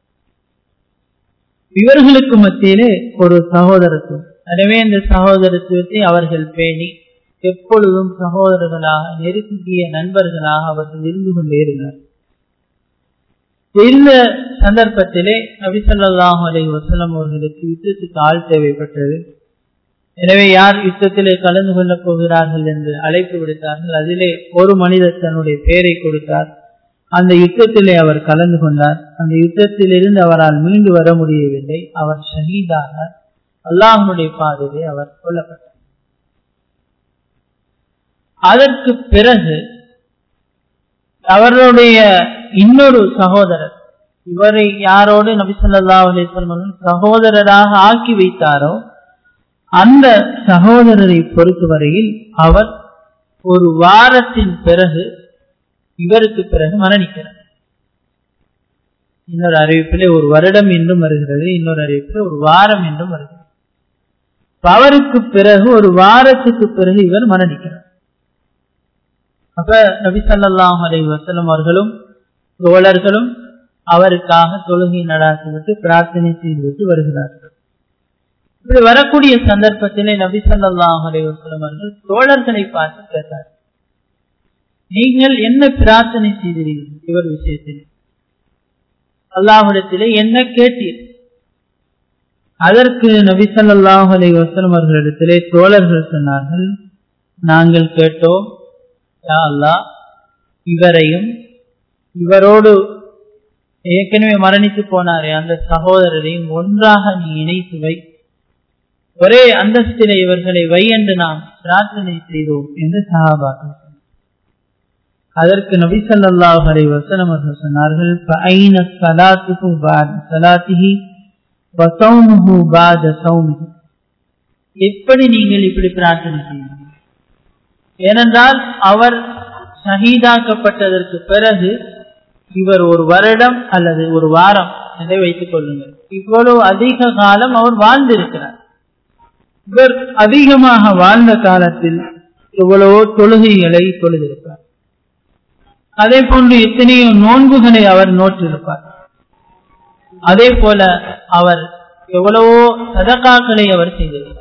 இவர்களுக்கு மத்தியிலே ஒரு சகோதரத்துவம் எனவே இந்த சகோதரத்துவத்தை அவர்கள் பேணி எப்பொழுதும் சகோதரர்களாக நெருங்கிய நண்பர்களாக அவர்கள் இருந்து கொண்டே இருந்தார் இந்த சந்தர்ப்பத்திலே நபிசல்லாஹு அலை வசலம் அவர்களுக்கு யுத்தத்துக்கு ஆள் தேவைப்பட்டது எனவே யார் யுத்தத்திலே கலந்து கொள்ளப் போகிறார்கள் என்று அழைப்பு விடுத்தார்கள் அதிலே ஒரு மனிதர் தன்னுடைய பெயரை கொடுத்தார் அந்த யுத்தத்திலே அவர் கலந்து கொண்டார் அந்த யுத்தத்திலிருந்து அவரால் மீண்டு வர முடியவில்லை அவர் ஷஹீதாக அல்லாஹனுடைய பாதையிலே அவர் கொல்லப்பட்டார் அதற்கு பிறகு அவருடைய இன்னொரு சகோதரர் இவரை யாரோடு நபிசல்லா அலிஸ்வல்மன் சகோதரராக ஆக்கி வைத்தாரோ அந்த சகோதரரை பொறுத்தவரையில் அவர் ஒரு வாரத்தின் பிறகு இவருக்கு பிறகு மரணிக்கிறார் இன்னொரு அறிவிப்பிலே ஒரு வருடம் என்றும் வருகிறது இன்னொரு அறிவிப்பிலே ஒரு வாரம் என்றும் வருகிறது அவருக்கு பிறகு ஒரு வாரத்துக்கு பிறகு இவர் மரணிக்கிறார் அப்ப நபி சல்லாஹ் அலை வசலம் அவர்களும் தோழர்களும் அவருக்காக தொழுகை நடாத்திவிட்டு பிரார்த்தனை செய்துவிட்டு வருகிறார்கள் இப்படி வரக்கூடிய சந்தர்ப்பத்திலே நபி சல்லாஹ் அலை வசலம் அவர்கள் தோழர்களை பார்த்து கேட்டார் நீங்கள் என்ன பிரார்த்தனை செய்தீர்கள் இவர் விஷயத்தில் அல்லாஹிடத்திலே என்ன கேட்டீர் அதற்கு நபி சல்லாஹ் அலை வசலம் அவர்களிடத்திலே தோழர்கள் சொன்னார்கள் நாங்கள் கேட்டோம் அல்லா இவரையும் இவரோடு ஏற்கனவே மரணித்து போனாரே அந்த சகோதரரையும் ஒன்றாக நீ இணைத்து வை ஒரே அந்தஸ்தில இவர்களை வை என்று நாம் பிரார்த்தனை செய்தோம் என்று சகாபாக்கள் அதற்கு நபி சல்லாஹ் அலை வசனம் அவர்கள் சொன்னார்கள் எப்படி நீங்கள் இப்படி பிரார்த்தனை செய்யுங்கள் ஏனென்றால் அவர் ஷஹீதாக்கப்பட்டதற்கு பிறகு இவர் ஒரு வருடம் அல்லது ஒரு வாரம் இதை வைத்துக் கொள்ளுங்கள் இவ்வளவு அதிக காலம் அவர் வாழ்ந்திருக்கிறார் இவர் அதிகமாக வாழ்ந்த காலத்தில் எவ்வளவோ தொழுகைகளை தொழுதிருப்பார் அதே போன்று எத்தனையோ நோன்புகளை அவர் நோற்றிருப்பார் அதே போல அவர் எவ்வளவோ சதகாக்களை அவர் செய்திருப்பார்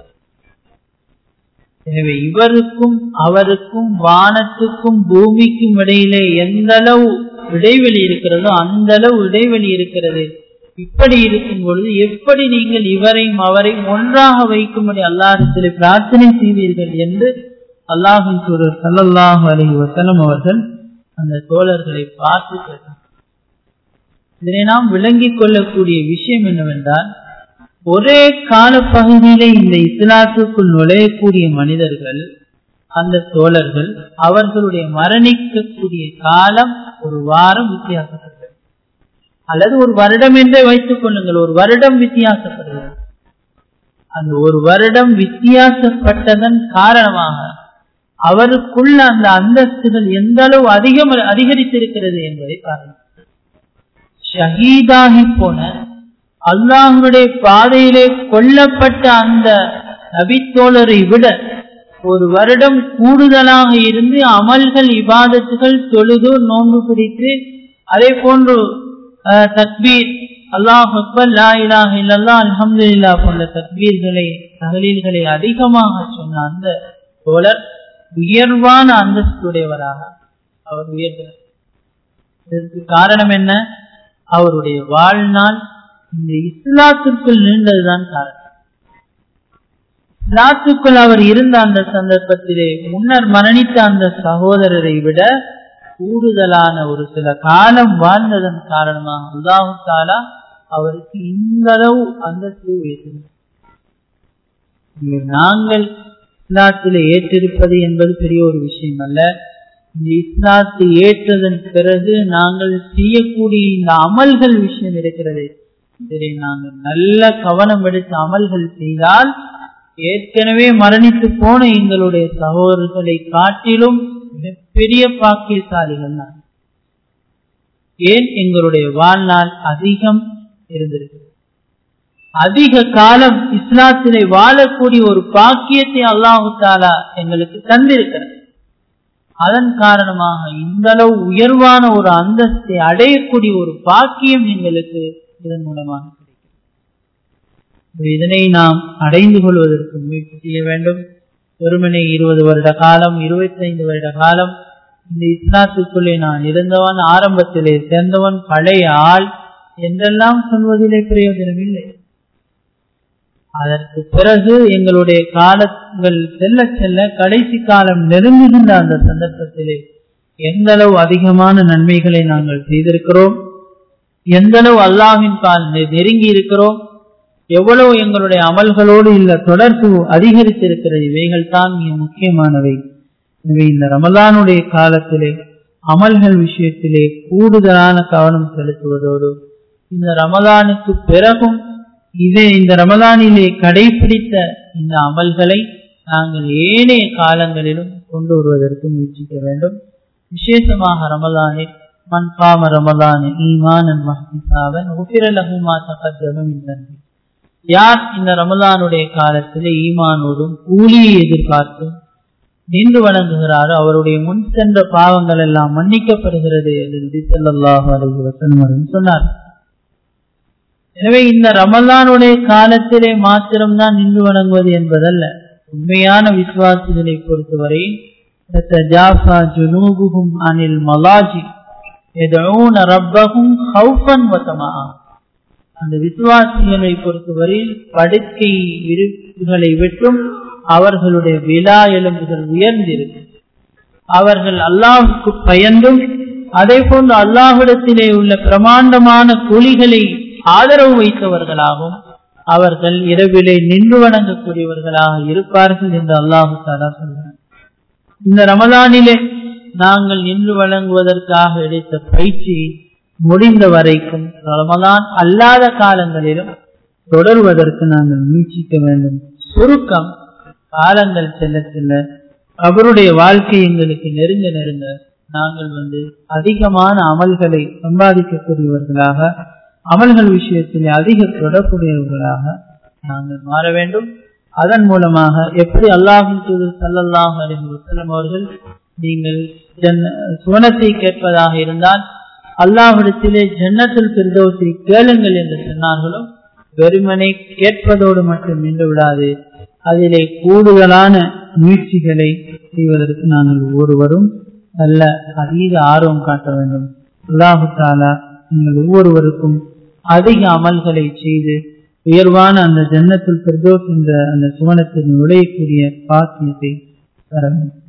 எனவே இவருக்கும் அவருக்கும் வானத்துக்கும் பூமிக்கும் இடையிலே எந்த அளவு இடைவெளி இருக்கிறதோ அந்த அளவு இடைவெளி இருக்கிறது இப்படி இருக்கும் பொழுது எப்படி நீங்கள் இவரையும் அவரையும் ஒன்றாக வைக்கும்படி அல்லாஹத்தில் பிரார்த்தனை செய்தீர்கள் என்று அல்லாஹின் சூழல் சல்லல்லாஹு அலி வசலம் அவர்கள் அந்த தோழர்களை பார்த்து கேட்டார் இதனை நாம் விளங்கிக் கொள்ளக்கூடிய விஷயம் என்னவென்றால் ஒரே காலப்பகுதியிலே இந்த இஸ்லாத்துக்குள் நுழையக்கூடிய மனிதர்கள் அந்த தோழர்கள் அவர்களுடைய மரணிக்கக்கூடிய காலம் ஒரு வாரம் வித்தியாசப்படுகிறது அல்லது ஒரு வருடம் என்றே வைத்துக் கொள்ளுங்கள் ஒரு வருடம் வித்தியாசப்படுகிறது அந்த ஒரு வருடம் வித்தியாசப்பட்டதன் காரணமாக அவருக்குள்ள அந்த அந்தஸ்துகள் எந்த அளவு அதிகம் அதிகரித்திருக்கிறது என்பதை பாருங்கள் ஷஹீதாகி போன அல்லாஹுடைய பாதையிலே கொல்லப்பட்ட அந்த நபித்தோழரை விட ஒரு வருடம் கூடுதலாக இருந்து அமல்கள் இபாதத்துகள் தொழுது நோன்பு பிடித்து அதே போன்று தக்பீர் அல்லாஹ் அக்பர் லா இலாஹ இல்லல்லா அல்ஹம்து இல்லா போன்ற தக்பீர்களை தகலீல்களை அதிகமாக சொன்ன அந்த தோழர் உயர்வான அந்தஸ்துடையவராக அவர் உயர்ந்தார் இதற்கு காரணம் என்ன அவருடைய வாழ்நாள் இந்த இஸ்லாத்திற்குள் நீண்டதுதான் காரணம் இஸ்லாத்துக்குள் அவர் இருந்த அந்த சந்தர்ப்பத்திலே முன்னர் மரணித்த அந்த சகோதரரை விட கூடுதலான ஒரு சில காலம் வாழ்ந்ததன் காரணமாக அல்லாஹு தாலா அவருக்கு இந்த அளவு அந்தஸ்து உயர்த்தினார் நாங்கள் இஸ்லாத்திலே ஏற்றிருப்பது என்பது பெரிய ஒரு விஷயம் அல்ல இந்த இஸ்லாத்தை ஏற்றதன் பிறகு நாங்கள் செய்யக்கூடிய இந்த அமல்கள் விஷயம் இருக்கிறது இதிலே நாங்கள் நல்ல கவனம் எடுத்து அமல்கள் செய்தால் ஏற்கனவே மரணித்து போன எங்களுடைய சகோதரர்களை காட்டிலும் மிகப்பெரிய பாக்கியசாலிகள் தான் ஏன் எங்களுடைய வாழ்நாள் அதிகம் இருந்திருக்கு அதிக காலம் இஸ்லாத்திலே வாழக்கூடிய ஒரு பாக்கியத்தை அல்லாஹு தாலா எங்களுக்கு தந்திருக்கிறார் அதன் காரணமாக இந்த அளவு உயர்வான ஒரு அந்தஸ்தை அடையக்கூடிய ஒரு பாக்கியம் எங்களுக்கு இதன் மூலமாக கிடைக்கும் இதனை நாம் அடைந்து கொள்வதற்கு முயற்சி செய்ய வேண்டும் ஒருமனை இருபது வருட காலம் இருபத்தைந்து வருட காலம் இந்த இஸ்லாத்துக்குள்ளே நான் இருந்தவன் ஆரம்பத்திலே சேர்ந்தவன் பழைய ஆள் என்றெல்லாம் சொல்வதிலே பிரயோஜனம் இல்லை அதற்கு பிறகு எங்களுடைய காலங்கள் செல்ல செல்ல கடைசி காலம் நெருங்குகின்ற அந்த சந்தர்ப்பத்திலே எந்த அளவு அதிகமான நன்மைகளை நாங்கள் செய்திருக்கிறோம் எந்த அளவு அல்லாஹின் பால் நெருங்கி இருக்கிறோம் எவ்வளவு எங்களுடைய அமல்களோடு இந்த தொடர்பு அதிகரித்திருக்கிறது இவைகள் தான் மிக முக்கியமானவை எனவே இந்த ரமலானுடைய காலத்திலே அமல்கள் விஷயத்திலே கூடுதலான கவனம் செலுத்துவதோடு இந்த ரமலானுக்கு பிறகும் இதே இந்த ரமலானிலே கடைபிடித்த இந்த அமல்களை நாங்கள் ஏனைய காலங்களிலும் கொண்டு வருவதற்கு முயற்சிக்க வேண்டும் விசேஷமாக ரமலானில் மண் காம ரமலான் ஈமான் மஹிசாவன் உபிரலகுமா தகத்தமும் நன்றி யார் இந்த ரமலானுடைய காலத்திலே ஈமானோடும் கூலியை எதிர்பார்த்தும் நின்று வணங்குகிறாரோ அவருடைய முன் சென்ற பாவங்கள் எல்லாம் மன்னிக்கப்படுகிறது என்று நபி ஸல்லல்லாஹு அலைஹி வஸல்லம் சொன்னார் எனவே இந்த ரமலானுடைய காலத்திலே மாத்திரம்தான் நின்று வணங்குவது என்பதல்ல உண்மையான விசுவாசிகளை பொறுத்தவரை تتجافى جنوبهم عن الملاجئ يدعون ربهم خوفا وطمعا அந்த விசுவாசிகளை பொறுத்தவரையில் படுக்கை விருப்புகளை விட்டும் அவர்களுடைய விழா எலும்புகள் உயர்ந்திருக்கும் அவர்கள் அல்லாஹுக்கு பயந்தும் அதே போன்று அல்லாஹிடத்திலே உள்ள பிரமாண்டமான கூலிகளை ஆதரவு வைத்தவர்களாகவும் அவர்கள் இரவிலே நின்று வணங்கக்கூடியவர்களாக இருப்பார்கள் என்று அல்லாஹு தாலா சொல்கிறார் இந்த ரமலானிலே நாங்கள் நின்று வழங்குவதற்காக எடுத்த பயிற்சி முடிந்த வரைக்கும் ரமலான் அல்லாத காலங்களிலும் தொடர்வதற்கு நாங்கள் முயற்சிக்க வேண்டும் சுருக்கம் காலங்கள் செல்ல செல்ல அவருடைய வாழ்க்கை எங்களுக்கு நெருங்க நெருங்க நாங்கள் வந்து அதிகமான அமல்களை சம்பாதிக்கக்கூடியவர்களாக அமல்கள் விஷயத்திலே அதிக தொடர்புடையவர்களாக நாங்கள் மாற வேண்டும் அதன் மூலமாக எப்படி அல்லாஹின் தூதர் சல்லல்லாஹ் அலைஹி வஸல்லம் அவர்கள் நீங்கள் சுவனத்தை கேட்பதாக இருந்தால் அல்லாஹிடத்திலே ஜன்னத்தில் பிரிதோசை கேளுங்கள் என்று சொன்னார்களோ வெறுமனை கேட்பதோடு மட்டும் நின்று விடாது அதிலே கூடுதலான முயற்சிகளை செய்வதற்கு நாங்கள் ஒவ்வொருவரும் நல்ல அதீத ஆர்வம் காட்ட வேண்டும் அல்லாஹு தாலா நீங்கள் ஒவ்வொருவருக்கும் அதிக அமல்களை செய்து உயர்வான அந்த ஜன்னத்தில் பிரதோஸ் என்ற அந்த சுவனத்தில் நுழையக்கூடிய பாக்கியத்தை தர வேண்டும்